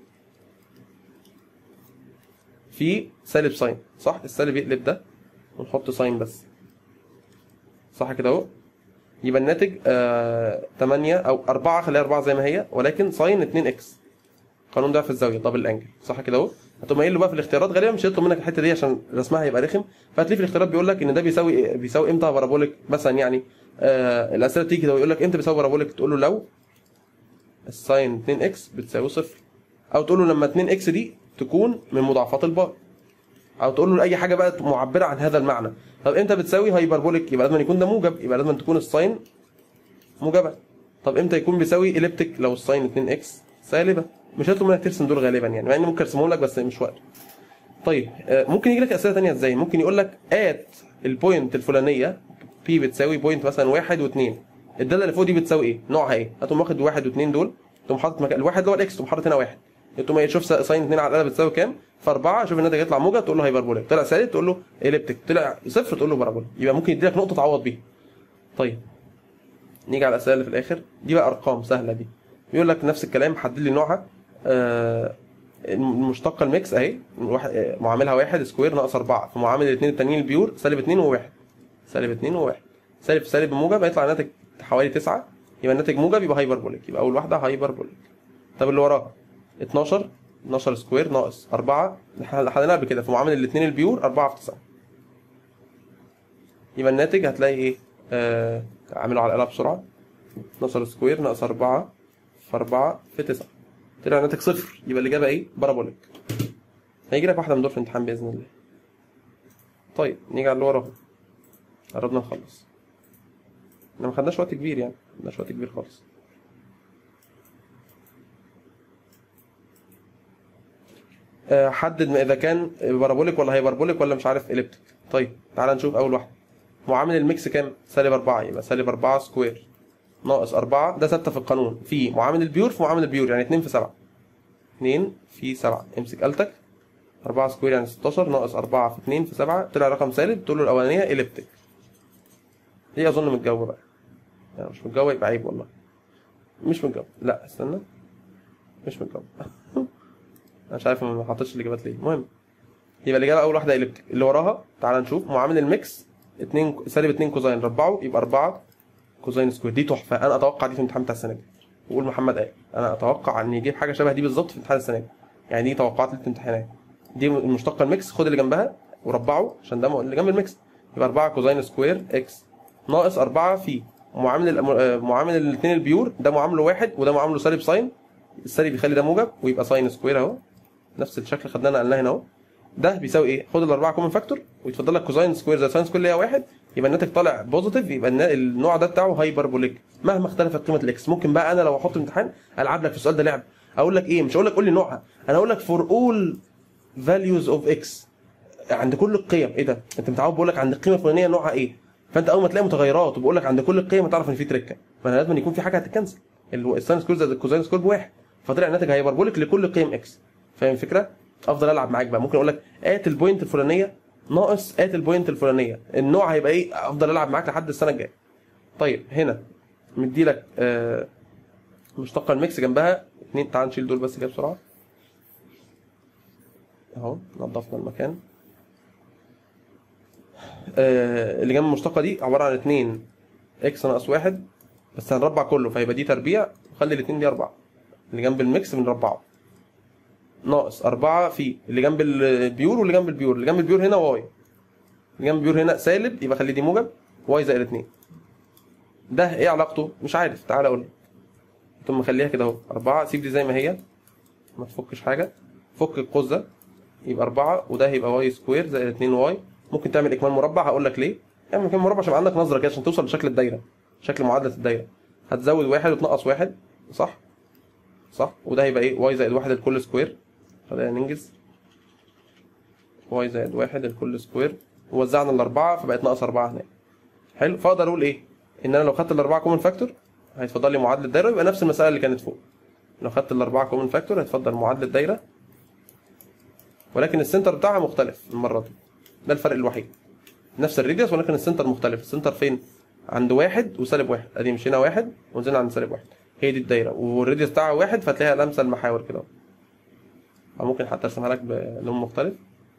في سالب ساين صح السالب يقلب ده ونحط ساين بس صح كده اهو يبقى الناتج آه 8 او 4 خليها 4 زي ما هي ولكن ساين 2 اكس قانون ضعف الزاويه دبل انجل صح كده اهو هتقوم قايل له بقى في الاختيارات غالبا مش هيطلب منك الحته دي عشان رسمها هيبقى رخم فهتلاقيه في الاختيارات بيقول لك ان ده بيساوي بيساوي امتى بارابوليك مثلا يعني آه الاسئله تيجي كده ويقول لك امتى بيساوي بارابوليك تقول له لو الساين 2 اكس بتساوي صفر او تقول له لما 2 اكس دي تكون من مضاعفات البار او تقول له اي حاجه بقى معبره عن هذا المعنى طب امتى بتساوي هايبربوليك يبقى لازم يكون ده موجب يبقى لازم تكون الساين موجبه طب امتى يكون بيساوي اليبتيك لو الساين 2 اكس سالبه مش هيطلب منك ترسم دول غالبا يعني مع اني ممكن ارسمهم لك بس مش وقت طيب آه، ممكن يجي لك اسئله ثانيه ازاي ممكن يقول لك ات البوينت الفلانيه بي بتساوي بوينت مثلا واحد واثنين الداله اللي فوق دي بتساوي ايه نوعها ايه هتقوم واخد واحد واثنين دول تقوم حاطط مكان الواحد اللي هو الاكس تقوم حاطط هنا واحد تقوم ايه تشوف ساين 2 على الاله بتساوي كام فاربعه شوف الناتج يطلع موجب تقول له هايبربوليك طلع سالب تقول له اليبتيك طلع صفر تقول له بارابوليك يبقى ممكن يدي لك نقطه تعوض بيها طيب نيجي على الاسئله اللي في الاخر دي بقى ارقام سهله دي بيقول لك نفس الكلام حدد لي نوعها آه المشتقه الميكس اهي واحد آه، معاملها واحد سكوير ناقص أربعة في معامل الاثنين التانيين البيور سالب اتنين وواحد سالب اتنين وواحد سالب في سالب موجب هيطلع الناتج حوالي تسعة يبقى الناتج موجب يبقى هايبربوليك يبقى أول واحدة هايبربوليك طب اللي وراها 12 12 سكوير ناقص 4 احنا حليناها قبل كده في معامل الاثنين البيور 4 في 9 يبقى الناتج هتلاقي ايه؟ آه اعمله على الآلة بسرعة 12 سكوير ناقص 4 في 4 في 9 طلع الناتج صفر يبقى الإجابة ايه؟ بارابوليك هيجي لك واحدة من دول في الامتحان بإذن الله طيب نيجي على اللي وراه قربنا نخلص احنا ما خدناش وقت كبير يعني ما خدناش وقت كبير خالص آه، حدد ما اذا كان بارابوليك ولا هايبربوليك ولا مش عارف اليبتيك طيب تعال نشوف اول واحده معامل الميكس كام سالب 4 يبقى سالب 4 سكوير ناقص 4 ده ثابته في القانون في معامل البيور في معامل البيور يعني 2 في 7 2 في 7 امسك آلتك 4 سكوير يعني 16 ناقص 4 في 2 في 7 طلع رقم سالب تقول له الاولانيه اليبتيك دي اظن متجاوبه بقى يعني مش متجاوبه يبقى عيب والله مش متجاوبه لا استنى مش متجاوبه انا مش عارف ما حطيتش الاجابات ليه المهم يبقى الاجابه اول واحده اليبتيك اللي وراها تعال نشوف معامل الميكس 2 سالب 2 كوزين ربعه يبقى 4 كوزين سكوير دي تحفه انا اتوقع دي في الامتحان بتاع السنه دي وقول محمد قال انا اتوقع ان يجيب حاجه شبه دي بالظبط في امتحان السنه دي يعني دي توقعات الامتحانات دي المشتقه الميكس خد اللي جنبها وربعه عشان ده اللي جنب الميكس يبقى 4 كوزين سكوير اكس ناقص 4 في معامل الأم- آه، معامل الاثنين البيور ده معامله واحد وده معامله سالب ساين السالب يخلي ده موجب ويبقى ساين سكوير اهو نفس الشكل خدناه نقلناه هنا اهو ده بيساوي ايه؟ خد الاربعه كومن فاكتور ويتفضل لك كوزاين سكوير زائد ساين سكوير اللي هي واحد يبقى الناتج طالع بوزيتيف يبقى النا- النوع ده بتاعه هايبربوليك مهما اختلفت قيمه الاكس ممكن بقى انا لو احط امتحان العب لك في السؤال ده لعب اقول لك ايه مش هقول لك قول لي نوعها انا اقول لك فور اول فاليوز اوف اكس عند كل القيم ايه ده انت متعود بقول لك عند القيمه الفلانيه نوعها ايه فانت اول ما تلاقي متغيرات وبقول لك عند كل القيم هتعرف ان في تركه ما انا لازم يكون في حاجه هتتكنسل الساين سكوير زائد الكوزاين سكوير بواحد فطلع الناتج هيبربوليك لكل قيم اكس فاهم الفكره؟ افضل العب معاك بقى ممكن اقول لك ات البوينت الفلانيه ناقص ات البوينت الفلانيه النوع هيبقى ايه افضل العب معاك لحد السنه الجايه طيب هنا مدي لك آه مشتقه الميكس جنبها اتنين تعال نشيل دول بس كده بسرعه اهو نظفنا المكان آه اللي جنب المشتقه دي عباره عن اتنين اكس ناقص واحد بس هنربع كله فيبقى دي تربيع وخلي الاتنين دي اربعه اللي جنب الميكس بنربعه ناقص أربعة في اللي جنب البيور واللي جنب البيور اللي جنب البيور هنا واي اللي جنب البيور هنا سالب يبقى خلي دي موجب واي زائد اتنين ده ايه علاقته مش عارف تعالى اقول لك ثم مخليها كده اهو أربعة سيب دي زي ما هي ما تفكش حاجة فك القوس ده يبقى أربعة وده هيبقى واي سكوير زائد اتنين واي ممكن تعمل إكمال مربع هقول لك ليه اعمل إكمال مربع عشان يبقى عندك نظرة كده عشان توصل لشكل الدايرة شكل معادلة الدايرة هتزود واحد وتنقص واحد صح صح وده هيبقى ايه واي زائد واحد الكل سكوير خلينا ننجز واي زائد واحد الكل سكوير ووزعنا الأربعة فبقت ناقص أربعة هناك حلو فأقدر أقول إيه؟ إن أنا لو خدت الأربعة كومن فاكتور هيتفضل لي معادلة دايرة يبقى نفس المسألة اللي كانت فوق لو خدت الأربعة كومن فاكتور هيتفضل معادلة دايرة ولكن السنتر بتاعها مختلف المرة دي ده الفرق الوحيد نفس الريديوس ولكن السنتر مختلف السنتر فين؟ عند واحد وسالب واحد ادي مشينا واحد ونزلنا عند سالب واحد هي دي الدايرة والريديوس بتاعها واحد فتلاقيها لامسة المحاور كده او ممكن حتى ارسمها لك بلون مختلف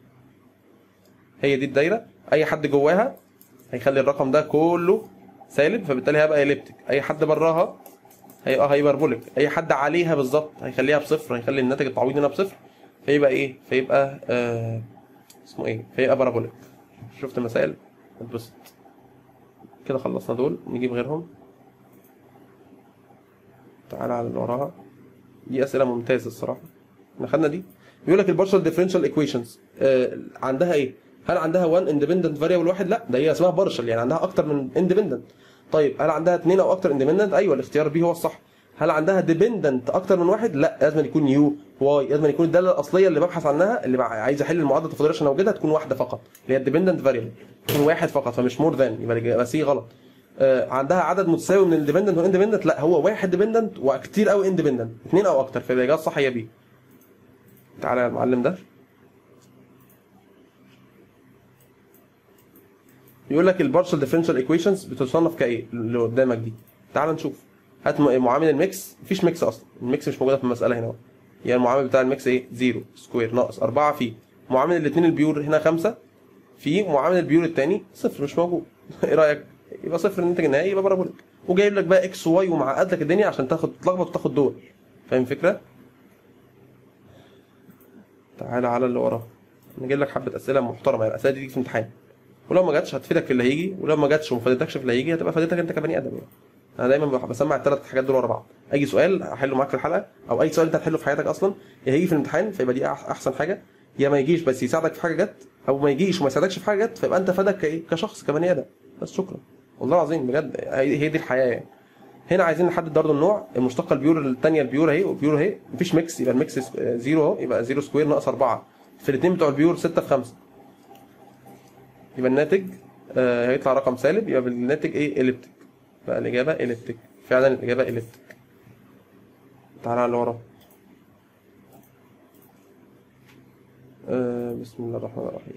هي دي الدايره اي حد جواها هيخلي الرقم ده كله سالب فبالتالي هيبقى اليبتيك اي حد براها هيبقى هايبربوليك اي حد عليها بالظبط هيخليها بصفر هيخلي الناتج التعويضي هنا بصفر فيبقى ايه فيبقى آه اسمه ايه فيبقى بارابوليك شفت مسائل اتبسط كده خلصنا دول نجيب غيرهم تعالى على اللي وراها دي اسئله ممتازه الصراحه احنا خدنا دي بيقول لك البارشال ديفرنشال ايكويشنز عندها ايه هل عندها 1 اندبندنت فاريبل واحد لا ده هي اسمها بارشال يعني عندها اكتر من اندبندنت طيب هل عندها اثنين او اكتر اندبندنت ايوه الاختيار بي هو الصح هل عندها ديبندنت اكتر من واحد لا لازم يكون يو واي لازم يكون الداله الاصليه اللي ببحث عنها اللي عايز احل المعادله التفاضليه عشان اوجدها تكون واحده فقط اللي هي الديبندنت فاريبل تكون واحد فقط فمش مور ذان يبقى سي غلط آه عندها عدد متساوي من الديبندنت والاندبندنت لا هو واحد ديبندنت وكتير قوي اندبندنت اثنين او اكتر فيبقى الاجابه الصح هي بي تعالى يا المعلم ده يقول لك البارشال ديفرنشال ايكويشنز بتصنف كايه اللي قدامك دي تعال نشوف هات معامل الميكس مفيش ميكس اصلا الميكس مش موجوده في المساله هنا يعني المعامل بتاع الميكس ايه زيرو سكوير ناقص 4 في معامل الاثنين البيور هنا 5 في معامل البيور الثاني صفر مش موجود ايه رايك يبقى صفر الناتج النهائي يبقى بارابوليك وجايب لك بقى اكس وواي ومعقد لك الدنيا عشان تاخد تتلخبط وتاخد دول فاهم الفكره تعالى على اللي وراه انا جايب لك حبه اسئله محترمه يعني الاسئله دي تيجي في امتحان ولو ما جاتش هتفيدك في اللي هيجي ولو ما جاتش وما فادتكش في اللي هيجي هتبقى فادتك انت كبني ادم يعني انا دايما بسمع الثلاث حاجات دول ورا بعض اي سؤال هحله معاك في الحلقه او اي سؤال انت هتحله في حياتك اصلا يا هيجي في الامتحان فيبقى دي احسن حاجه يا ما يجيش بس يساعدك في حاجه جت او ما يجيش وما يساعدكش في حاجه جت فيبقى انت فادك كايه كشخص كبني ادم بس شكرا والله العظيم بجد هي دي الحياه يعني هنا عايزين نحدد برضه النوع المشتقه البيور الثانيه البيور اهي والبيور اهي مفيش ميكس يبقى الميكس زيرو اهو يبقى زيرو سكوير ناقص 4 في الاثنين بتوع البيور 6 في 5 يبقى الناتج آه هيطلع رقم سالب يبقى الناتج ايه اليبتيك بقى الاجابه اليبتيك فعلا الاجابه اليبتيك تعالى على اللي وراه آه بسم الله الرحمن الرحيم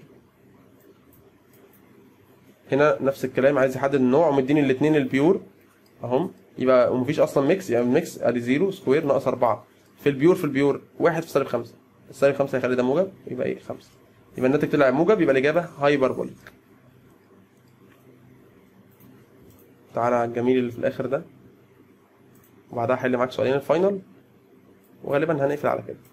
هنا نفس الكلام عايز يحدد النوع ومديني الاثنين البيور اهم يبقى ومفيش اصلا ميكس يعني الميكس ادي زيرو سكوير ناقص 4 في البيور في البيور 1 في سالب 5 السالب 5 هيخلي ده موجب يبقى ايه 5 يبقى الناتج طلع موجب يبقى الاجابه هايبربوليك تعالى على الجميل اللي في الاخر ده وبعدها هحل معاك سؤالين الفاينل وغالبا هنقفل على كده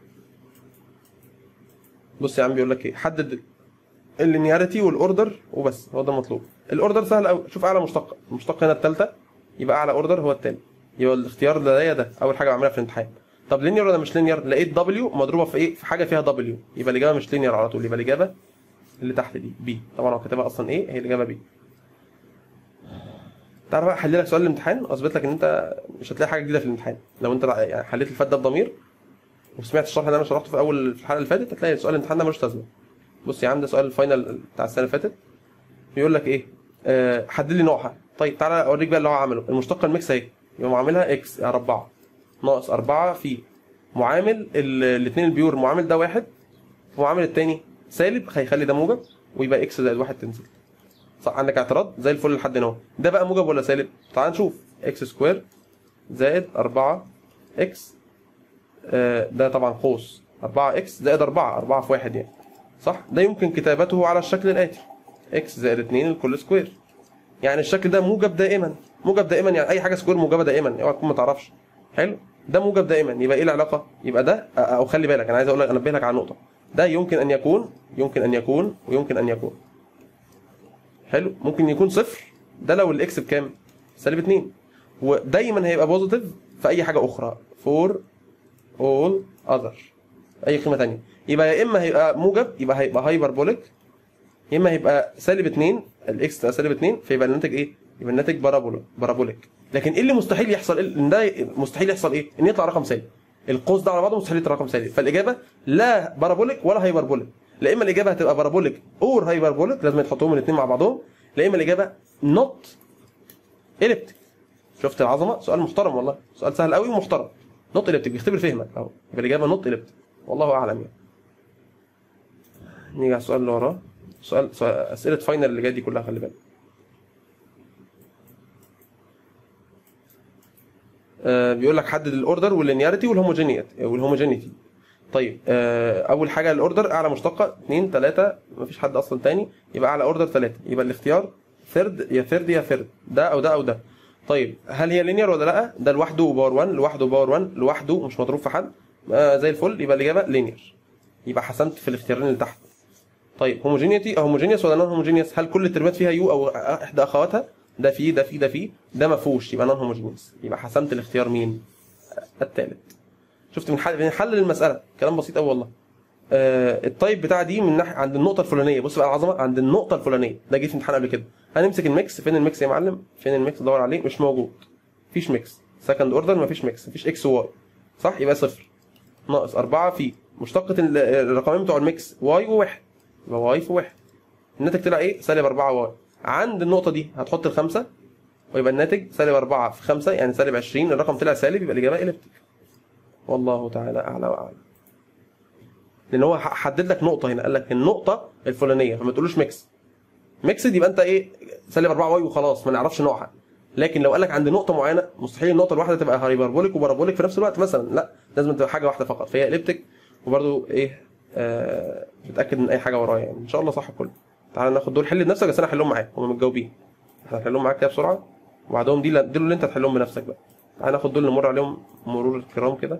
بص يا عم بيقول لك ايه حدد اللينياريتي والاوردر وبس هو ده المطلوب الاوردر سهل قوي شوف اعلى مشتقه المشتقه هنا الثالثه يبقى اعلى اوردر هو الثاني يبقى الاختيار ده يا ده اول حاجه بعملها في الامتحان طب لينير ولا مش لينير لقيت دبليو مضروبه في ايه في حاجه فيها دبليو يبقى الاجابه مش لينير على طول يبقى الاجابه اللي تحت دي بي طبعا هو كاتبها اصلا ايه هي الاجابه بي تعالى بقى احل لك سؤال الامتحان واثبت لك ان انت مش هتلاقي حاجه جديده في الامتحان لو انت يعني حليت الفات ده بضمير وسمعت الشرح اللي انا شرحته في اول في الحلقه اللي فاتت هتلاقي سؤال الامتحان ده ملوش لازمه بص يا عم ده سؤال الفاينل بتاع السنه اللي فاتت بيقول لك ايه آه حدد لي نوعها طيب تعالى اوريك بقى اللي هو عمله المشتقه الميكس اهي يبقى معاملها اكس يعني 4 ناقص 4 في معامل الاثنين البيور المعامل ده واحد ومعامل الثاني سالب هيخلي ده موجب ويبقى اكس زائد واحد تنزل صح عندك اعتراض زي الفل لحد هنا اهو ده بقى موجب ولا سالب تعال نشوف اكس سكوير زائد 4 اكس آه ده طبعا قوس 4 اكس زائد 4 4 في 1 يعني صح ده يمكن كتابته على الشكل الاتي اكس زائد 2 الكل سكوير يعني الشكل ده موجب دائما موجب دائما يعني اي حاجه سكوير موجبه دائما اوعى تكون ما تعرفش حلو ده موجب دائما يبقى ايه العلاقه يبقى ده او خلي بالك انا عايز اقول لك انبه لك على نقطه ده يمكن ان يكون يمكن ان يكون ويمكن ان يكون حلو ممكن يكون صفر ده لو الاكس بكام سالب 2 ودايما هيبقى بوزيتيف في اي حاجه اخرى فور اول اذر اي قيمه ثانيه يبقى يا اما هيبقى موجب يبقى هيبقى هايبربوليك يا اما هيبقى سالب 2 الاكس تبقى سالب 2 فيبقى الناتج ايه؟ يبقى الناتج بارابولا بارابوليك لكن ايه اللي مستحيل يحصل ان ده مستحيل يحصل ايه؟ ان يطلع رقم سالب القوس ده على بعضه مستحيل يطلع رقم سالب فالاجابه لا بارابوليك ولا هايبربوليك لا اما الاجابه هتبقى بارابوليك اور هايبربوليك لازم يتحطوهم الاثنين مع بعضهم لا اما الاجابه نوت اليبتيك شفت العظمه سؤال محترم والله سؤال سهل قوي ومحترم نوت اليبتيك بيختبر فهمك اهو يبقى الاجابه نوت اليبتيك والله اعلم يعني نيجي على السؤال اللي وراه سؤال, سؤال اسئله فاينل اللي جايه دي كلها خلي بالك آه بيقول لك حدد الاوردر واللينياريتي والهوموجينيتي والهوموجينيتي طيب آه اول حاجه الاوردر اعلى مشتقه 2 3 مفيش حد اصلا تاني يبقى اعلى اوردر 3 يبقى الاختيار ثيرد يا ثيرد يا ثيرد ده او ده او ده طيب هل هي لينير ولا لا ده لوحده باور 1 لوحده باور 1 لوحده مش مضروب في حد آه زي الفل يبقى الاجابه لينير يبقى حسمت في الاختيارين اللي تحت طيب هوموجينيتي او هوموجينيوس ولا نون هوموجينيوس هل كل الترمات فيها يو او احدى اخواتها ده فيه ده فيه ده فيه ده ما فيهوش يبقى نون هوموجينيوس يبقى حسمت الاختيار مين الثالث شفت من حل بنحلل المساله كلام بسيط قوي والله آه التايب بتاع دي من ناحيه عند النقطه الفلانيه بص بقى العظمه عند النقطه الفلانيه ده جه في امتحان قبل كده هنمسك الميكس فين الميكس يا معلم فين الميكس دور عليه مش موجود مفيش ميكس سكند اوردر مفيش ميكس مفيش اكس وواي صح يبقى صفر ناقص 4 في مشتقة الرقمين بتوع الميكس واي وواحد يبقى واي في واحد الناتج طلع ايه؟ سالب 4 واي عند النقطة دي هتحط الخمسة ويبقى الناتج سالب 4 في 5 يعني سالب 20 الرقم طلع سالب يبقى الإجابة إليبتيك والله تعالى أعلى وأعلم لأن هو حدد لك نقطة هنا قال لك النقطة الفلانية فما تقولوش ميكس ميكس يبقى أنت ايه سالب 4 واي وخلاص ما نعرفش نوعها لكن لو قال لك عند نقطه معينه مستحيل النقطه الواحده تبقى هايبربوليك وبارابوليك في نفس الوقت مثلا لا لازم تبقى حاجه واحده فقط فهي اليبتيك وبرده ايه آه متاكد من اي حاجه ورايا يعني ان شاء الله صح كله تعال ناخد دول حل بنفسك بس انا هحلهم معاك هم متجاوبين احنا هنحلهم معاك كده بسرعه وبعدهم دي دول اللي انت تحلهم بنفسك بقى تعال ناخد دول نمر عليهم مرور الكرام كده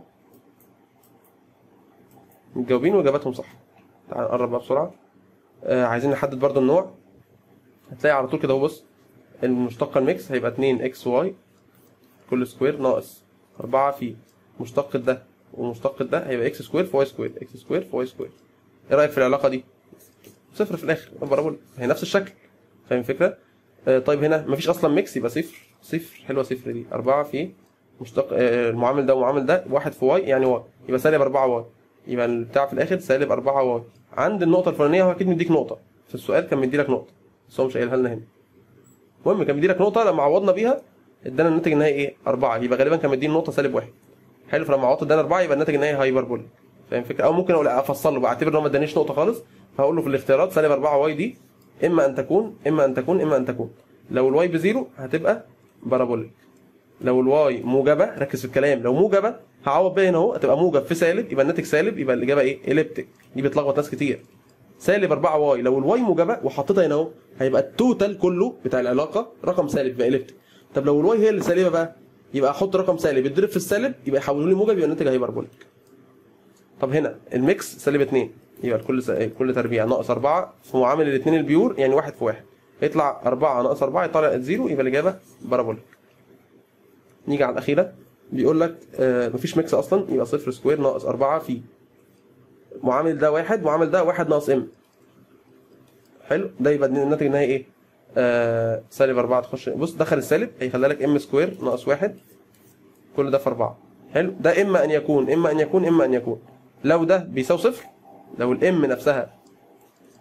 متجاوبين واجاباتهم صح تعال نقرب بقى بسرعه آه عايزين نحدد برضه النوع هتلاقي على طول كده اهو بص المشتقة الميكس هيبقى 2 اكس واي كل سكوير ناقص 4 في مشتقة ده ومشتقة ده هيبقى اكس سكوير في واي سكوير اكس سكوير في واي سكوير ايه رأيك في العلاقة دي؟ صفر في الآخر بارابولا هي نفس الشكل فاهم الفكرة؟ آه طيب هنا مفيش أصلا ميكس يبقى صفر صفر حلوة صفر دي 4 في مشتق آه المعامل ده والمعامل ده واحد في واي يعني واي يبقى سالب 4 واي يبقى البتاع في الآخر سالب 4 واي عند النقطة الفلانية هو أكيد مديك نقطة في السؤال كان مديلك نقطة بس هو مش قايلها لنا هنا المهم كان مديلك نقطه لما عوضنا بيها ادانا الناتج النهائي ايه 4 يبقى غالبا كان مديني نقطه سالب واحد حلو فلما عوضت ادانا 4 يبقى الناتج النهائي هايبربوليك فاهم الفكره او ممكن اقول افصل له بعتبر ان هو ما ادانيش نقطه خالص فهقول له في الاختيارات سالب 4 واي دي اما ان تكون اما ان تكون اما ان تكون لو الواي بزيرو هتبقى بارابوليك لو الواي موجبه ركز في الكلام لو موجبه هعوض بيها هنا اهو هتبقى موجب في سالب يبقى الناتج سالب يبقى الاجابه ايه اليبتيك دي بتلخبط ناس كتير سالب 4 واي لو الواي موجبه وحطيتها هنا اهو هيبقى التوتال كله بتاع العلاقه رقم سالب يبقى اليبتيك طب لو الواي هي اللي سالبه بقى يبقى احط رقم سالب يتضرب في السالب يبقى يحوله لي موجب يبقى الناتج هيبربوليك طب هنا الميكس سالب 2 يبقى كل س... كل تربيع ناقص 4 في معامل الاثنين البيور يعني واحد في واحد يطلع 4 ناقص 4 يطلع زيرو يبقى الاجابه بارابوليك نيجي على الاخيره بيقول لك آه مفيش ميكس اصلا يبقى صفر سكوير ناقص 4 في معامل ده واحد معامل ده واحد ناقص ام حلو ده يبقى الناتج النهائي ايه؟ آه سالب 4 تخش بص دخل السالب هيخلي لك ام سكوير ناقص واحد كل ده في 4 حلو ده اما ان يكون اما ان يكون اما ان يكون لو ده بيساوي صفر لو الام نفسها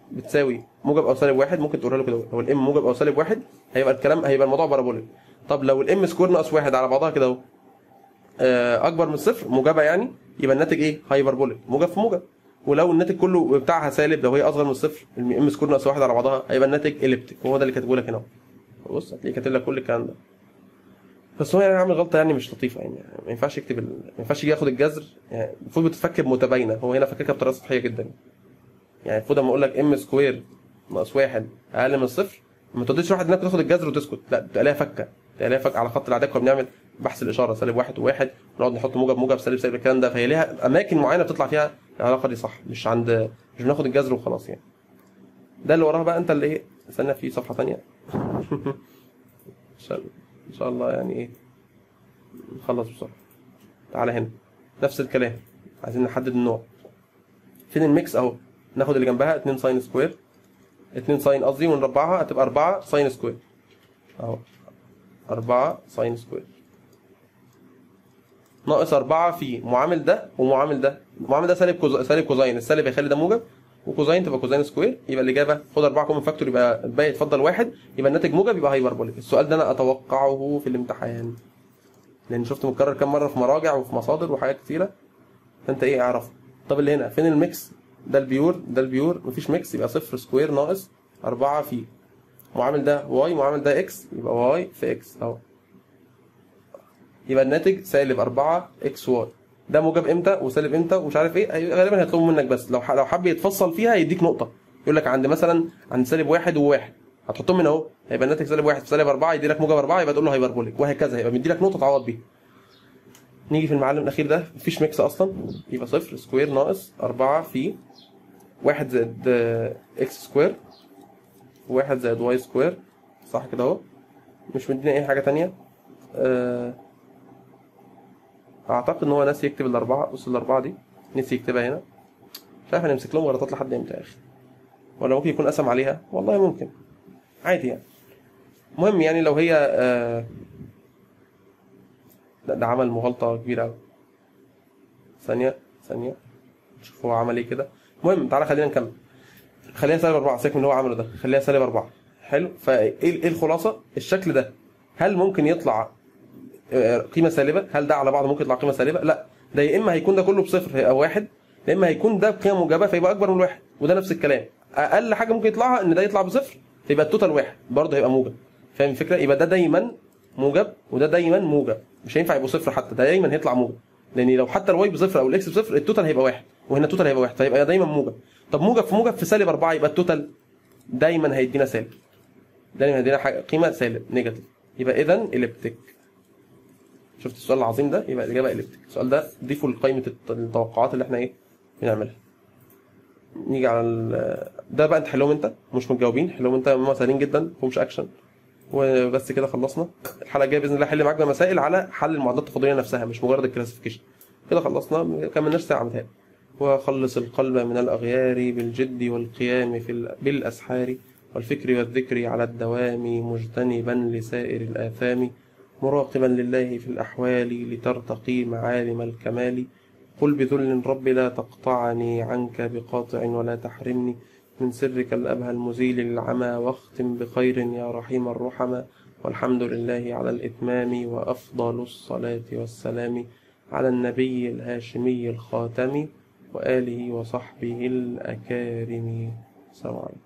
بتساوي موجب او سالب واحد ممكن تقولها له كده لو الام موجب او سالب واحد هيبقى الكلام هيبقى الموضوع بارابوليك طب لو الام سكوير ناقص واحد على بعضها كده اهو آه، اكبر من الصفر موجبه يعني يبقى الناتج ايه هايبربوليك موجب في موجب ولو الناتج كله بتاعها سالب لو هي اصغر من الصفر الام سكوير ناقص واحد على بعضها هيبقى الناتج اليبتيك وهو ده اللي كاتبه لك هنا اهو. بص هتلاقيه كاتب لك كل الكلام ده بس هو يعني عامل غلطه يعني مش لطيفه يعني ما ينفعش يكتب ال... ما ينفعش يجي ياخد الجذر يعني المفروض بتفك بمتباينه هو هنا فككها بطريقه سطحيه جدا يعني المفروض لما اقول لك ام سكوير ناقص واحد اقل من الصفر ما تقعدش واحد انك تاخد الجذر وتسكت لا بتبقى لها فكه بتبقى لها فكه على خط الاعداد كنا بنعمل بحث الاشاره سالب واحد وواحد نقعد نحط موجب موجب سالب سالب الكلام ده فهي ليها اماكن معينه بتطلع فيها العلاقه دي صح مش عند مش بناخد الجذر وخلاص يعني ده اللي وراها بقى انت اللي ايه استنى في صفحه ثانيه ان شاء الله ان شاء الله يعني ايه نخلص بسرعه تعالى هنا نفس الكلام عايزين نحدد النوع فين الميكس اهو ناخد اللي جنبها 2 ساين سكوير 2 ساين قصدي ونربعها هتبقى 4 ساين سكوير اهو 4 ساين سكوير ناقص 4 في معامل ده ومعامل ده المعامل ده سالب كوز... سالب كوزين السالب هيخلي ده موجب وكوزين تبقى كوزين سكوير يبقى الاجابه خد 4 كومن فاكتور يبقى الباقي يتفضل واحد يبقى الناتج موجب يبقى هايبربوليك السؤال ده انا اتوقعه في الامتحان لان شفت متكرر كام مره في مراجع وفي مصادر وحاجات كتيره فانت ايه اعرف طب اللي هنا فين الميكس ده البيور ده البيور مفيش ميكس يبقى صفر سكوير ناقص 4 في معامل ده واي معامل ده اكس يبقى واي في اكس اهو يبقى الناتج سالب 4 اكس واي ده موجب امتى وسالب امتى ومش عارف ايه هي- غالبا هيطلبوا منك بس لو ح- لو حب يتفصل فيها يديك نقطه يقول لك عند مثلا عند سالب واحد وواحد هتحطهم هنا اهو هيبقى الناتج سالب واحد في سالب 4 يدي لك موجب 4 يبقى تقول له هايبربوليك وهكذا هيبقى مدي لك نقطه تعوض بيها نيجي في المعلم الاخير ده مفيش ميكس اصلا يبقى صفر سكوير ناقص 4 في واحد زائد آه، اكس سكوير واحد زائد واي سكوير صح كده اهو مش مدينا اي حاجه تانية آه، اعتقد ان هو ناسي يكتب الاربعه بص الاربعه دي نسي يكتبها هنا مش عارف هنمسك لهم غلطات لحد امتى يا اخي ولا ممكن يكون قسم عليها والله ممكن عادي يعني المهم يعني لو هي آه، لا ده عمل مغالطه كبيره قوي ثانيه ثانيه نشوف هو عمل ايه كده المهم تعالى خلينا نكمل خليها سالب 4 سيبك من اللي هو عمله ده خليها سالب 4 حلو فايه ايه الخلاصه الشكل ده هل ممكن يطلع آه، قيمه سالبه هل ده على بعضه ممكن يطلع قيمه سالبه لا ده يا اما هيكون ده كله بصفر او واحد يا اما هيكون ده بقيمه موجبه فيبقى اكبر من الواحد وده نفس الكلام اقل حاجه ممكن يطلعها ان ده يطلع بصفر فيبقى التوتال واحد برضه هيبقى موجب فاهم الفكره يبقى ده دايما موجب وده دايما موجب مش هينفع يبقوا صفر حتى ده دايما هيطلع موجب لان لو حتى الواي بصفر او الاكس بصفر التوتال هيبقى واحد وهنا التوتال هيبقى واحد فيبقى دايما موجب طب موجب في موجب في سالب 4 يبقى التوتال دايما هيدينا سالب دايما هيدينا حاجه قيمه سالب نيجاتيف يبقى اذا اليبتيك شفت السؤال العظيم ده يبقى الاجابه اليبتيك السؤال ده ضيفه لقائمه الت- التوقعات اللي احنا ايه بنعملها نيجي على ال- ده بقى انت حلهم انت مش متجاوبين حلهم انت هم سهلين جدا مفهومش اكشن وبس كده خلصنا الحلقه الجايه باذن الله احل معاك بقى مسائل على حل المعادلات التفاضليه نفسها مش مجرد الكلاسيفيكيشن كده خلصنا ما كملناش ساعه متهيألي وخلص القلب من الأغيار بالجد والقيام في ال- بالأسحار والفكر والذكر على الدوام مجتنبا لسائر الآثام مراقبا لله في الأحوال لترتقي معالم الكمال قل بذل رب لا تقطعني عنك بقاطع ولا تحرمني من سرك الأبهى المزيل للعمى واختم بخير يا رحيم الرحمة والحمد لله على الإتمام وأفضل الصلاة والسلام على النبي الهاشمي الخاتم وآله وصحبه الأكارم السلام عليكم